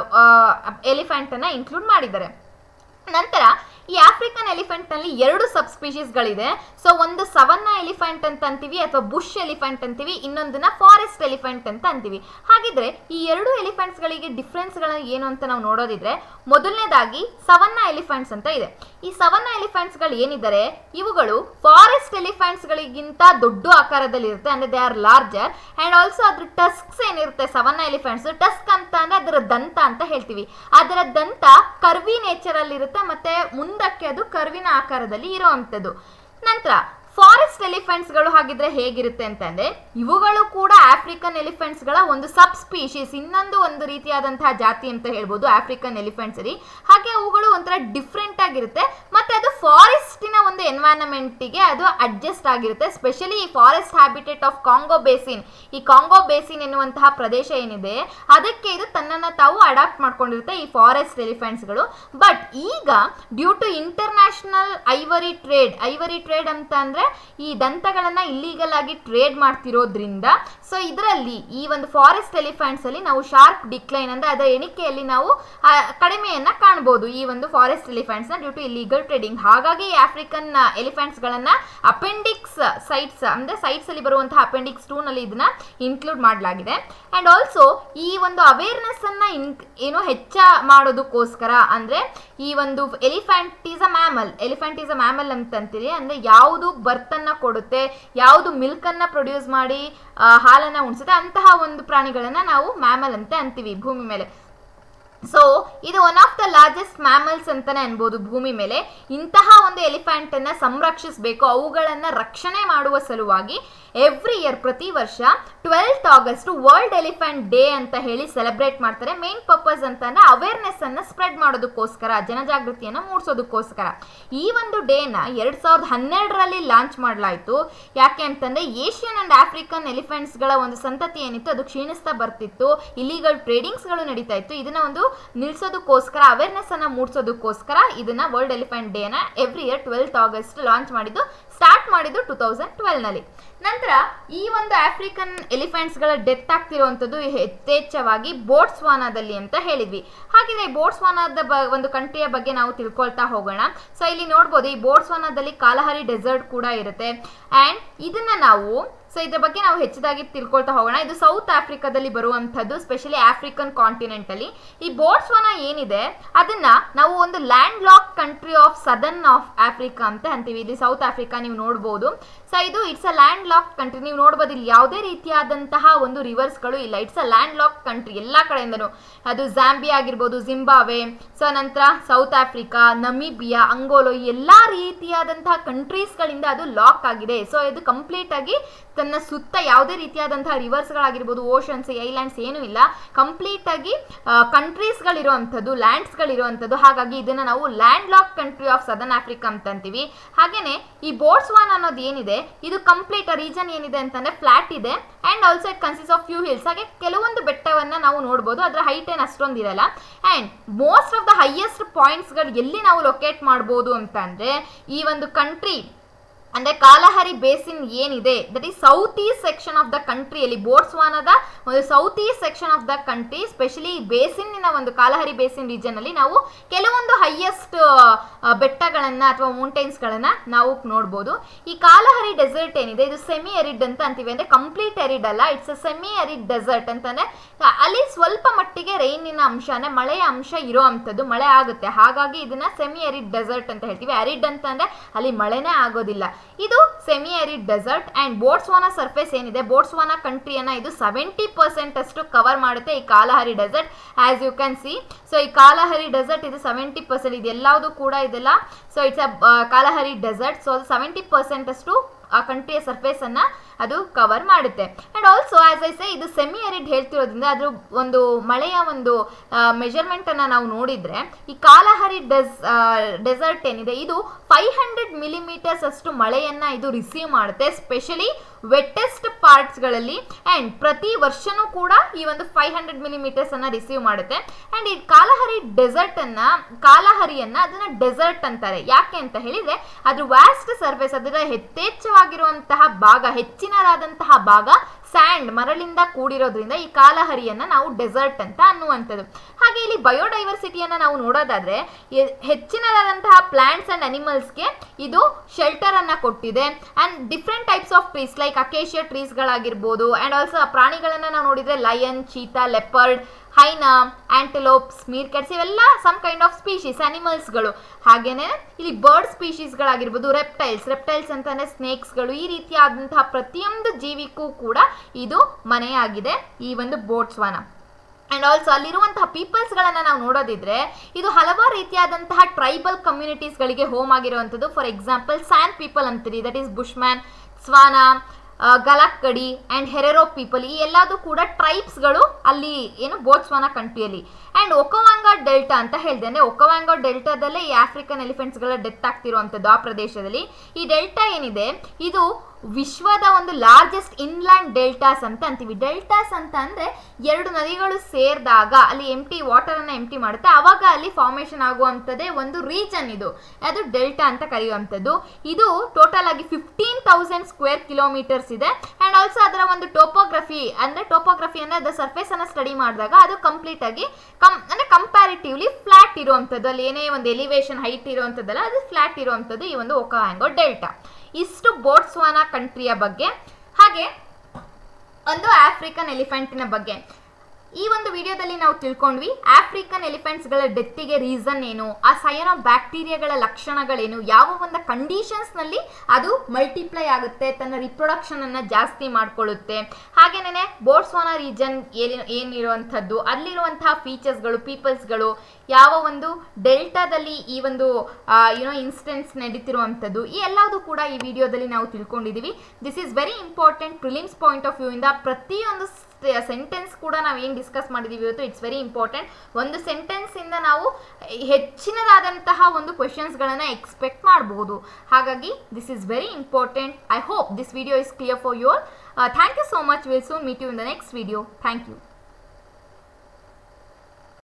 ಎಲಿಫೆಂಟನ್ನು ಇನ್ಕ್ಲೂಡ್ ಮಾಡಿದ್ದಾರೆ ನಂತರ ಈ ಆಫ್ರಿಕನ್ ಎಲಿಫೆಂಟ್ನಲ್ಲಿ ಎರಡು ಸಬ್ ಸ್ಪೀಶೀಸ್ಗಳಿದೆ ಸೊ ಒಂದು ಸವನ್ನ ಎಲಿಫೆಂಟ್ ಅಂತ ಅಂತೀವಿ ಅಥವಾ ಬುಷ್ ಎಲಿಫೆಂಟ್ ಅಂತೀವಿ ಇನ್ನೊಂದನ್ನ ಫಾರೆಸ್ಟ್ ಎಲಿಫೆಂಟ್ ಅಂತ ಅಂತೀವಿ ಹಾಗಿದ್ರೆ ಈ ಎರಡು ಎಲಿಫೆಂಟ್ಸ್ಗಳಿಗೆ ಡಿಫ್ರೆನ್ಸ್ಗಳನ್ನ ಏನು ಅಂತ ನಾವು ನೋಡೋದಿದ್ರೆ ಮೊದಲನೇದಾಗಿ ಸವನ್ನ ಎಲಿಫೆಂಟ್ಸ್ ಅಂತ ಇದೆ ಈ ಸವನ್ನ ಎಲಿಫೆಂಟ್ಸ್ಗಳು ಏನಿದ್ದಾರೆ ಇವುಗಳು ಫಾರೆಸ್ಟ್ ಎಲಿಫೆಂಟ್ಸ್ಗಳಿಗಿಂತ ದೊಡ್ಡ ಆಕಾರದಲ್ಲಿರುತ್ತೆ ಅಂದರೆ they are larger and also ಅದ್ರ ಟಸ್ಕ್ಸ್ ಏನಿರುತ್ತೆ ಸವನ್ನ ಎಲಿಫೆಂಟ್ಸ್ ಟಸ್ಕ್ ಅಂತ ಅಂದರೆ ಅದರ ದಂತ ಅಂತ ಹೇಳ್ತೀವಿ ಅದರ ದಂತ ಕರ್ವಿ ನೇಚರಲ್ಲಿರುತ್ತೆ ಮತ್ತೆ ಮುಂದಕ್ಕೆ ಅದು ಕರ್ವಿನ ಆಕಾರದಲ್ಲಿ ಇರುವಂಥದ್ದು ನಂತರ ಫಾರೆಸ್ಟ್ ಎಲಿಫೆಂಟ್ಸ್ಗಳು ಹಾಗಿದ್ರೆ ಹೇಗಿರುತ್ತೆ ಅಂತಂದ್ರೆ ಇವುಗಳು ಕೂಡ ಆಫ್ರಿಕನ್ ಎಲಿಫೆಂಟ್ಸ್ಗಳ ಒಂದು ಸಬ್ ಸ್ಪೀಶೀಸ್ ಇನ್ನೊಂದು ಒಂದು ರೀತಿಯಾದಂತಹ ಜಾತಿ ಅಂತ ಹೇಳ್ಬೋದು ಆಫ್ರಿಕನ್ ಎಲಿಫೆಂಟ್ಸ್ ಅಲ್ಲಿ ಹಾಗೆ ಅವುಗಳು ಒಂಥರ ಡಿಫ್ರೆಂಟ್ ಆಗಿರುತ್ತೆ ಮತ್ತೆ ಅದು ಫಾರೆಸ್ಟಿನ ಒಂದು ಎನ್ವೈರನ್ಮೆಂಟಿಗೆ ಅದು ಅಡ್ಜಸ್ಟ್ ಆಗಿರುತ್ತೆ ಸ್ಪೆಷಲಿ ಈ forest habitat of Congo basin ಈ ಕಾಂಗೋ ಬೇಸಿನ್ ಎನ್ನುವಂತಹ ಪ್ರದೇಶ ಏನಿದೆ ಅದಕ್ಕೆ ಇದು ತನ್ನನ್ನು ತಾವು ಅಡಾಪ್ಟ್ ಮಾಡ್ಕೊಂಡಿರುತ್ತೆ ಈ ಫಾರೆಸ್ಟ್ ಎಲಿಫೆಂಟ್ಸ್ಗಳು ಬಟ್ ಈಗ due to international ivory trade ivory trade ಅಂತ ಅಂದ್ರೆ ಈ ದಂತಗಳನ್ನ ಇಲ್ಲೀಗಲ್ ಆಗಿ ಟ್ರೇಡ್ ಮಾಡ್ತಿರೋದ್ರಿಂದ ಸೊ ಇದರಲ್ಲಿ ಈ ಒಂದು ಫಾರೆಸ್ಟ್ ಎಲಿಫೆಂಟ್ಸ್ ಅಲ್ಲಿ ನಾವು ಶಾರ್ಪ್ ಡಿಕ್ಲೈನ್ ಅಂದ್ರೆ ಅದರ ಎಣಿಕೆಯಲ್ಲಿ ನಾವು ಆ, ಕಡಿಮೆಯನ್ನ ಕಾಣಬಹುದು ಈ ಒಂದು ಫಾರೆಸ್ಟ್ ಎಲಿಫೆಂಟ್ಸ್ ನ ಡ್ಯೂ ಟು ಇಲ್ಲಿಗಲ್ ಟ್ರೇಡಿಂಗ್ ಹಾಗಾಗಿ ಈ ಆಫ್ರಿಕನ್ ಎಲಿಫೆಂಟ್ಸ್ ಗಳನ್ನ ಅಪೆಂಡಿಕ್ಸ್ ಸೈಟ್ಸ್ ಅಂದ್ರೆ ಸೈಟ್ಸ್ ಅಲ್ಲಿ ಬರುವಂತಹ ಅಪೆಂಡಿಕ್ಸ್ ಟೂ ನಲ್ಲಿ ಇದನ್ನ ಇನ್ಕ್ಲೂಡ್ ಮಾಡಲಾಗಿದೆ ಅಂಡ್ ಆಲ್ಸೋ ಈ ಒಂದು ಅವೇರ್ನೆಸ್ ಅನ್ನ ಇನ್ ಏನು ಹೆಚ್ಚ ಮಾಡೋದಕ್ಕೋಸ್ಕರ ಅಂದ್ರೆ ಈ ಒಂದು elephant is a mammal elephant is a mammal ಅಂತಂತೀರಿ ಅಂದ್ರೆ ಯಾವುದು ಬರ್ತನ್ನ ಕೊಡುತ್ತೆ ಯಾವುದು ಮಿಲ್ಕನ್ನ ಪ್ರೊಡ್ಯೂಸ್ ಮಾಡಿ ಆ, ಹಾಲನ್ನ ಉಣಿಸುತ್ತೆ ಅಂತಹ ಒಂದು ಪ್ರಾಣಿಗಳನ್ನ ನಾವು ಮ್ಯಾಮಲ್ ಅಂತ ಅಂತೀವಿ ಭೂಮಿ ಮೇಲೆ ಸೊ ಇದು one of the largest mammals ಅಂತಾನೆ ಅನ್ಬೋದು ಭೂಮಿ ಮೇಲೆ ಇಂತಹ ಒಂದು ಎಲಿಫೆಂಟ್ ಅನ್ನ ಸಂರಕ್ಷಿಸಬೇಕು ಅವುಗಳನ್ನ ರಕ್ಷಣೆ ಮಾಡುವ ಸಲುವಾಗಿ ಎವ್ರಿ ಇಯರ್ ಪ್ರತಿ ವರ್ಷ twelfth August World Elephant Day ಅಂತ ಹೇಳಿ ಸೆಲೆಬ್ರೇಟ್ ಮಾಡ್ತಾರೆ ಮೇನ್ ಪರ್ಪಸ್ ಅಂತಂದ್ರೆ ಅವೇರ್ನೆಸ್ ಅನ್ನ ಸ್ಪ್ರೆಡ್ ಮಾಡೋದಕ್ಕೋಸ್ಕರ ಜನಜಾಗೃತಿಯನ್ನ ಮೂಡಿಸೋದಕ್ಕೋಸ್ಕರ ಈ ಒಂದು ಡೇನ ಎರಡ್ ಸಾವಿರದ ಹನ್ನೆರಡರಲ್ಲಿ ಲಾಂಚ್ ಮಾಡಲಾಯಿತು ಯಾಕೆ ಅಂತಂದ್ರೆ ಏಷ್ಯನ್ ಅಂಡ್ ಆಫ್ರಿಕನ್ ಎಲಿಫೆಂಟ್ಸ್ಗಳ ಒಂದು ಸಂತತಿ ಏನಿತ್ತು ಅದು ಕ್ಷೀಣಿಸ್ತಾ ಬರ್ತಿತ್ತು ಇಲ್ಲಿಗಲ್ ಟ್ರೇಡಿಂಗ್ಸ್ಗಳು ನಡೀತಾ ಇತ್ತು ಇದನ್ನ ಒಂದು ನಿಲ್ಸೋದಕ್ಕೋಸ್ಕರ ಅವೇರ್ನೆಸ್ ಅನ್ನ ಮೂಡಿಸೋದಕ್ಕೋಸ್ಕರ ಇದನ್ನ ವರ್ಲ್ಡ್ ಎಲಿಫೆಂಟ್ ಡೇನ every year twelfth August launch ಮಾಡಿದ್ದು ಸ್ಟಾರ್ಟ್ ಮಾಡಿದ್ದು ಟೂ ತೌಸಂಡ್ ಟ್ವೆಲ್ನಲ್ಲಿ ನಂತರ ಈ ಒಂದು ಆಫ್ರಿಕನ್ ಎಲಿಫೆಂಟ್ಸ್ಗಳ ಡೆತ್ ಆಗ್ತಿರುವಂಥದ್ದು ಯಥೇಚ್ಛವಾಗಿ ಬೋಟ್ಸ್ವಾನಾದಲ್ಲಿ ಅಂತ ಹೇಳಿದ್ವಿ ಹಾಗಿದ್ರೆ ಈ ಬೋಟ್ಸ್ವಾನಾದ ಬ ಒಂದು ಕಂಟ್ರಿಯ ಬಗ್ಗೆ ನಾವು ತಿಳ್ಕೊಳ್ತಾ ಹೋಗೋಣ ಸೊ ಇಲ್ಲಿ ನೋಡ್ಬೋದು ಈ ಬೋಟ್ಸ್ವಾನಾದಲ್ಲಿ ಕಾಲಹರಿ ಡೆಸರ್ಟ್ ಕೂಡ ಇರುತ್ತೆ ಆ್ಯಂಡ್ ಇದನ್ನ ನಾವು ಸೊ ಇದ್ರ ಬಗ್ಗೆ ನಾವು ಹೆಚ್ಚಿದಾಗಿ ತಿಳ್ಕೊಳ್ತಾ ಹೋಗೋಣ ಇದು ಸೌತ್ ಆಫ್ರಿಕಾದಲ್ಲಿ ಬರುವಂಥದ್ದು ಸ್ಪೆಷಲಿ ಆಫ್ರಿಕನ್ ಕಾಂಟಿನೆಂಟ್ ಅಲ್ಲಿ ಈ ಬೋಟ್ಸ್ವಾನ ಏನಿದೆ ಅದನ್ನ ನಾವು ಒಂದು land lock country of southern of Africa ಅಂತ ಅಂತೀವಿ ಇಲ್ಲಿ ಸೌತ್ ಆಫ್ರಿಕಾ ನೀವು ನೋಡ್ಬೋದು ಸೊ ಇದು it's a land lock country ನೀವು ನೋಡ್ಬೋದು ಇಲ್ಲಿ ಯಾವುದೇ ರೀತಿಯಾದಂತಹ ಒಂದು ರಿವರ್ಸ್ಗಳು ಇಲ್ಲ it's a land lock country ಎಲ್ಲ ಕಡೆಯಿಂದನೂ ಅದು ಜಾಂಬಿಯಾ ಆಗಿರ್ಬೋದು ಜಿಂಬಾವೆ ಸೊ ನಂತರ ಸೌತ್ ಆಫ್ರಿಕಾ ನಮಿಬಿಯಾ ಅಂಗೋಲೋ ಎಲ್ಲ ರೀತಿಯಾದಂತಹ ಕಂಟ್ರೀಸ್ಗಳಿಂದ ಅದು ಲಾಕ್ ಆಗಿದೆ ಸೊ ಇದು ಕಂಪ್ಲೀಟ್ ಆಗಿ ತನ್ನ ಸುತ್ತ ಯಾವುದೇ ರೀತಿಯಾದಂತಹ ರಿವರ್ಸ್ಗಳಾಗಿರ್ಬೋದು ಓಷನ್ಸ್ ಐಲ್ಯಾಂಡ್ಸ್ ಏನೂ ಇಲ್ಲ ಕಂಪ್ಲೀಟ್ ಆಗಿ ಕಂಟ್ರೀಸ್ಗಳಿರುವಂಥದ್ದು ಲ್ಯಾಂಡ್ಸ್ಗಳಿರುವಂಥದ್ದು ಹಾಗಾಗಿ ಇದನ್ನು ನಾವು land lock country of southern Africa ಅಂತ ಅಂತೀವಿ ಹಾಗೇನೆ ಈ ಬೋಟ್ಸ್ವಾನ್ ಅನ್ನೋದು ಏನಿದೆ ಇದು ಕಂಪ್ಲೀಟ್ ರೀಜನ್ ಏನಿದೆ ಅಂತಂದ್ರೆ ಫ್ಲಾಟ್ ಇದೆ and also it consists of few hills ಹಾಗೆ ಕೆಲವೊಂದು ಬೆಟ್ಟವನ್ನು ನಾವು ನೋಡ್ಬೋದು ಅದರ ಹೈಟ್ ಏನು ಅಷ್ಟೊಂದು ಇರಲ್ಲ and most of the highest ಪಾಯಿಂಟ್ಸ್ಗಳು ಎಲ್ಲಿ ನಾವು ಲೊಕೇಟ್ ಮಾಡ್ಬೋದು ಅಂತ ಅಂದರೆ ಈ ಒಂದು ಕಂಟ್ರಿ ಅಂದ್ರೆ ಕಾಲಹರಿ ಬೇಸಿನ್ ಏನಿದೆ that is south east section of the ಕಂಟ್ರಿಯಲ್ಲಿ ಬೋಟ್ಸ್ವಾನದ ಒಂದು south east section of the country specially ಬೇಸಿನ್ನಿನ ಒಂದು ಕಾಲಹರಿ ಬೇಸಿನ್ ರೀಜನ್ ಅಲ್ಲಿ ನಾವು ಕೆಲವೊಂದು ಹೈಯೆಸ್ಟ್ ಬೆಟ್ಟಗಳನ್ನ ಅಥವಾ ಮೌಂಟೈನ್ಸ್ಗಳನ್ನ ನಾವು ನೋಡ್ಬೋದು ಈ ಕಾಲಹರಿ ಡೆಸರ್ಟ್ ಏನಿದೆ ಇದು ಸೆಮಿ ಎರಿಡ್ ಅಂತ ಅಂತೀವಿ ಅಂದ್ರೆ ಕಂಪ್ಲೀಟ್ ಎರಿಡ್ ಅಲ್ಲ it's a semi arid desert ಅಂತಂದ್ರೆ ಅಲ್ಲಿ ಸ್ವಲ್ಪ ಮಟ್ಟಿಗೆ ರೈನಿನ ಅಂಶ ಅಂದ್ರೆ ಮಳೆಯ ಅಂಶ ಇರೋ ಅಂಥದ್ದು ಮಳೆ ಆಗುತ್ತೆ ಹಾಗಾಗಿ ಇದನ್ನ ಸೆಮಿ ಎರಿಡ್ ಡೆಸರ್ಟ್ ಅಂತ ಹೇಳ್ತೀವಿ ಅರಿಡ್ ಅಂತಂದ್ರೆ ಅಲ್ಲಿ ಮಳೆನೇ ಆಗೋದಿಲ್ಲ ಇದು semi arid desert and Botswana surface ಏನಿದೆ ಬೋಟ್ಸ್ವಾನ ಕಂಟ್ರಿಯನ್ನ ಇದು ಸೆವೆಂಟಿ ಪರ್ಸೆಂಟ್ ಅಷ್ಟು ಕವರ್ ಮಾಡುತ್ತೆ ಈ Kalahari desert as you can see so ಈ ಕಾಲಹರಿ ಡೆಸರ್ಟ್ ಇದು ಸೆವೆಂಟಿ ಪರ್ಸೆಂಟ್ ಇದು ಎಲ್ಲವುದು ಕೂಡ ಇದೆಲ್ಲ so it's a Kalahari desert so ಅದು ಸೆವೆಂಟಿ ಪರ್ಸೆಂಟ್ ಅಷ್ಟು ಆ ಕಂಟ್ರಿಯ ಸರ್ಫೇಸ್ ಅನ್ನ ಅದು ಕವರ್ ಮಾಡುತ್ತೆ and also as I say ಇದು ಸೆಮಿ ಅರಿಡ್ ಹೇಳ್ತಿರೋದ್ರಿಂದ ಅದ್ರ ಒಂದು ಮಳೆಯ ಒಂದು ಮೆಜರ್ಮೆಂಟ್ ಅನ್ನ ನಾವು ನೋಡಿದ್ರೆ ಈ ಕಾಲಹರಿ ಡೆಸ್ ಡೆಸರ್ಟ್ ಏನಿದೆ ಇದು ಫೈವ್ ಹಂಡ್ರೆಡ್ ಮಿಲಿಮೀಟರ್ಸ್ ಅಷ್ಟು ಮಳೆಯನ್ನ ಇದು ರಿಸೀವ್ ಮಾಡುತ್ತೆ ಸ್ಪೆಷಲಿ ವೆಟ್ಟೆಸ್ಟ್ ಪಾರ್ಟ್ಸ್ಗಳಲ್ಲಿ ಆ್ಯಂಡ್ ಪ್ರತಿ ವರ್ಷನೂ ಕೂಡ ಈ ಒಂದು ಫೈವ್ ಹಂಡ್ರೆಡ್ ಮಿಲಿಮೀಟರ್ಸ್ ಅನ್ನ ರಿಸೀವ್ ಮಾಡುತ್ತೆ ಆ್ಯಂಡ್ ಈ ಕಾಲಹರಿ ಡೆಸರ್ಟ್ ಅನ್ನ ಕಾಲಹರಿಯನ್ನ ಅದನ್ನ ಡೆಸರ್ಟ್ ಅಂತಾರೆ ಯಾಕೆ ಅಂತ ಹೇಳಿದ್ರೆ ಅದ್ರ ವ್ಯಾಸ್ಟ್ ಸರ್ಫೇಸ್ ಅದರ ಯಥೇಚ್ಛವಾಗಿರುವಂತಹ ಭಾಗ ಹೆಚ್ಚಿನದಾದಂತಹ ಭಾಗ ಸ್ಯಾಂಡ್ ಮರಳಿಂದ ಕೂಡಿರೋದ್ರಿಂದ ಈ ಕಾಲಹರಿಯನ್ನ ನಾವು ಡೆಸರ್ಟ್ ಅಂತ ಅನ್ನುವಂಥದ್ದು ಹಾಗೆ ಇಲ್ಲಿ ಬಯೋಡೈವರ್ಸಿಟಿಯನ್ನ ನಾವು ನೋಡೋದಾದ್ರೆ ಎ- ಹೆಚ್ಚಿನದಾದಂತಹ ಪ್ಲಾಂಟ್ಸ್ ಅಂಡ್ ಅನಿಮಲ್ಸ್ಗೆ ಇದು ಶೆಲ್ಟರ್ ಅನ್ನ ಕೊಟ್ಟಿದೆ and different types of trees like acacia ಟ್ರೀಸ್ಗಳಾಗಿರ್ಬೋದು ಅಂಡ್ ಆಲ್ಸೋ ಪ್ರಾಣಿಗಳನ್ನ ನಾವು ನೋಡಿದ್ರೆ lion cheetah leopard hyena antelopes meerkats ಇವೆಲ್ಲ ಸಮ್ ಕೈಂಡ್ ಆಫ್ ಸ್ಪೀಶೀಸ್ ಅನಿಮಲ್ಸ್ಗಳು ಹಾಗೇನೆ ಇಲ್ಲಿ ಬರ್ಡ್ ಸ್ಪೀಶೀಸ್ಗಳಾಗಿರ್ಬೋದು ರೆಪ್ಟೈಲ್ಸ್ ರೆಪ್ಟೈಲ್ಸ್ ಅಂತಾನೆ ಸ್ನೇಕ್ಸ್ಗಳು ಈ ರೀತಿಯಾದಂತಹ ಪ್ರತಿಯೊಂದು ಜೀವಿಗೂ ಕೂಡ ಇದು ಮನೆಯಾಗಿದೆ ಈ ಒಂದು ಬೋಟ್ಸ್ವಾನ ಅಂಡ್ ಆಲ್ಸೋ ಅಲ್ಲಿರುವಂತಹ ಪೀಪಲ್ಸ್ಗಳನ್ನು ನಾವು ನೋಡೋದಿದ್ರೆ ಇದು ಹಲವಾರು ರೀತಿಯಾದಂತಹ ಟ್ರೈಬಲ್ ಕಮ್ಯುನಿಟೀಸ್ಗಳಿಗೆ ಹೋಮ್ ಆಗಿರುವಂಥದ್ದು ಫಾರ್ ಎಕ್ಸಾಂಪಲ್ ಸ್ಯಾನ್ ಪೀಪಲ್ ಅಂತೀರಿ ದಟ್ ಈಸ್ ಬುಷ್ಮ್ಯಾನ್ ಸ್ವಾನ ಗಲಕ್ಕಡಿ ಆ್ಯಂಡ್ ಹೆರೆರೋ ಪೀಪಲ್ ಈ ಎಲ್ಲದೂ ಕೂಡ ಟ್ರೈಬ್ಸ್ಗಳು ಅಲ್ಲಿ ಏನು ಬೋಟ್ಸ್ವಾನ ಕಂಟ್ರಿಯಲ್ಲಿ ಆ್ಯಂಡ್ ಒಕವಾಂಗ ಡೆಲ್ಟಾ ಅಂತ ಹೇಳಿದೆ ಅಂದರೆ ಒಕವಾಂಗ ಡೆಲ್ಟಾದಲ್ಲೇ ಈ ಆಫ್ರಿಕನ್ ಎಲಿಫೆಂಟ್ಸ್ಗಳ ಡೆತ್ ಆಗ್ತಿರುವಂಥದ್ದು ಆ ಪ್ರದೇಶದಲ್ಲಿ ಈ ಡೆಲ್ಟಾ ಏನಿದೆ ಇದು ವಿಶ್ವದ ಒಂದು ಲಾರ್ಜೆಸ್ಟ್ ಇನ್ಲ್ಯಾಂಡ್ ಡೆಲ್ಟಾಸ್ ಅಂತ ಅಂತೀವಿ ಡೆಲ್ಟಾಸ್ ಅಂತ ಅಂದರೆ ಎರಡು ನದಿಗಳು ಸೇರಿದಾಗ ಅಲ್ಲಿ ಎಂಟಿ ವಾಟರನ್ನು ಎಂಟಿ ಮಾಡುತ್ತೆ ಆವಾಗ ಅಲ್ಲಿ ಫಾರ್ಮೇಷನ್ ಆಗುವಂಥದ್ದೇ ಒಂದು ರೀಜನ್ ಇದು ಅದು ಡೆಲ್ಟಾ ಅಂತ ಕರೆಯುವಂಥದ್ದು ಇದು ಟೋಟಲ್ ಆಗಿ ಫಿಫ್ಟೀನ್ ತೌಸಂಡ್ ಸ್ಕ್ವೇರ್ ಕಿಲೋಮೀಟರ್ಸ್ ಇದೆ ಆ್ಯಂಡ್ ಆಲ್ಸೋ ಅದರ ಒಂದು ಟೋಪೋಗ್ರಫಿ ಅಂದರೆ ಟೋಪೋಗ್ರಫಿ ಅಂದರೆ ಅದರ ಸರ್ಫೇಸನ್ನು ಸ್ಟಡಿ ಮಾಡಿದಾಗ ಅದು ಕಂಪ್ಲೀಟ್ ಆಗಿ ಕಮ್ ಅಂದರೆ ಕಂಪ್ಯಾರಿಟಿವ್ಲಿ ಫ್ಲಾಟ್ ಇರುವಂಥದ್ದು ಅಲ್ಲಿ ಏನೇ ಒಂದು ಎಲಿವೇಶನ್ ಹೈಟ್ ಇರುವಂಥದ್ದಲ್ಲ ಅದು ಫ್ಲಾಟ್ ಇರುವಂಥದ್ದು ಈ ಒಂದು ಒಕಾಹ್ಯಾಂಗೋ ಡೆಲ್ಟಾ ಇಷ್ಟು ಬೋಟ್ಸ್ವಾನ ಕಂಟ್ರಿಯ ಬಗ್ಗೆ ಹಾಗೆ ಒಂದು ಆಫ್ರಿಕನ್ ಎಲಿಫೆಂಟಿನ ಬಗ್ಗೆ ಈ ಒಂದು ವಿಡಿಯೋದಲ್ಲಿ ನಾವು ತಿಳ್ಕೊಂಡ್ವಿ ಆಫ್ರಿಕನ್ ಎಲಿಫೆಂಟ್ಸ್ಗಳ ಡೆತ್ತಿಗೆ ರೀಸನ್ ಏನು ಆ ಸಯನೋ ಬ್ಯಾಕ್ಟೀರಿಯಾಗಳ ಲಕ್ಷಣಗಳೇನು ಯಾವ ಒಂದು ಕಂಡೀಷನ್ಸ್ನಲ್ಲಿ ಅದು ಮಲ್ಟಿಪ್ಲೈ ಆಗುತ್ತೆ ತನ್ನ ರಿಪ್ರೊಡಕ್ಷನ್ ಅನ್ನ ಜಾಸ್ತಿ ಮಾಡ್ಕೊಳ್ಳುತ್ತೆ ಹಾಗೇನೆ ಬೋಟ್ಸ್ವಾನ ರೀಜನ್ ಏನಿರುವಂಥದ್ದು ಅಲ್ಲಿರುವಂತಹ ಫೀಚರ್ಸ್ಗಳು ಪೀಪಲ್ಸ್ಗಳು ಯಾವ ಒಂದು ಡೆಲ್ಟಾದಲ್ಲಿ ಈ ಒಂದು ಯುನೋ ಇನ್ಸ್ಟೆನ್ಸ್ ನಡೀತಿರುವಂಥದ್ದು ಈ ಎಲ್ಲದೂ ಕೂಡ ಈ ವಿಡಿಯೋದಲ್ಲಿ ನಾವು ತಿಳ್ಕೊಂಡಿದ್ದೀವಿ this is very important prelims point of view ಇಂದ ಪ್ರತಿಯೊಂದು ಸೆಂಟೆನ್ಸ್ ಕೂಡ ನಾವು ಏನು ಡಿಸ್ಕಸ್ ಮಾಡಿದ್ದೀವಿ ಇವತ್ತು ಇಟ್ಸ್ ವೆರಿ ಇಂಪಾರ್ಟೆಂಟ್ ಒಂದು ಸೆಂಟೆನ್ಸಿಂದ ನಾವು ಹೆಚ್ಚಿನದಾದಂತಹ ಒಂದು ಕ್ವೆಶನ್ಸ್ಗಳನ್ನು ಎಕ್ಸ್ಪೆಕ್ಟ್ ಮಾಡ್ಬೋದು ಹಾಗಾಗಿ this is very important I hope this video is clear for your thank you so much will soon meet you in the next video thank you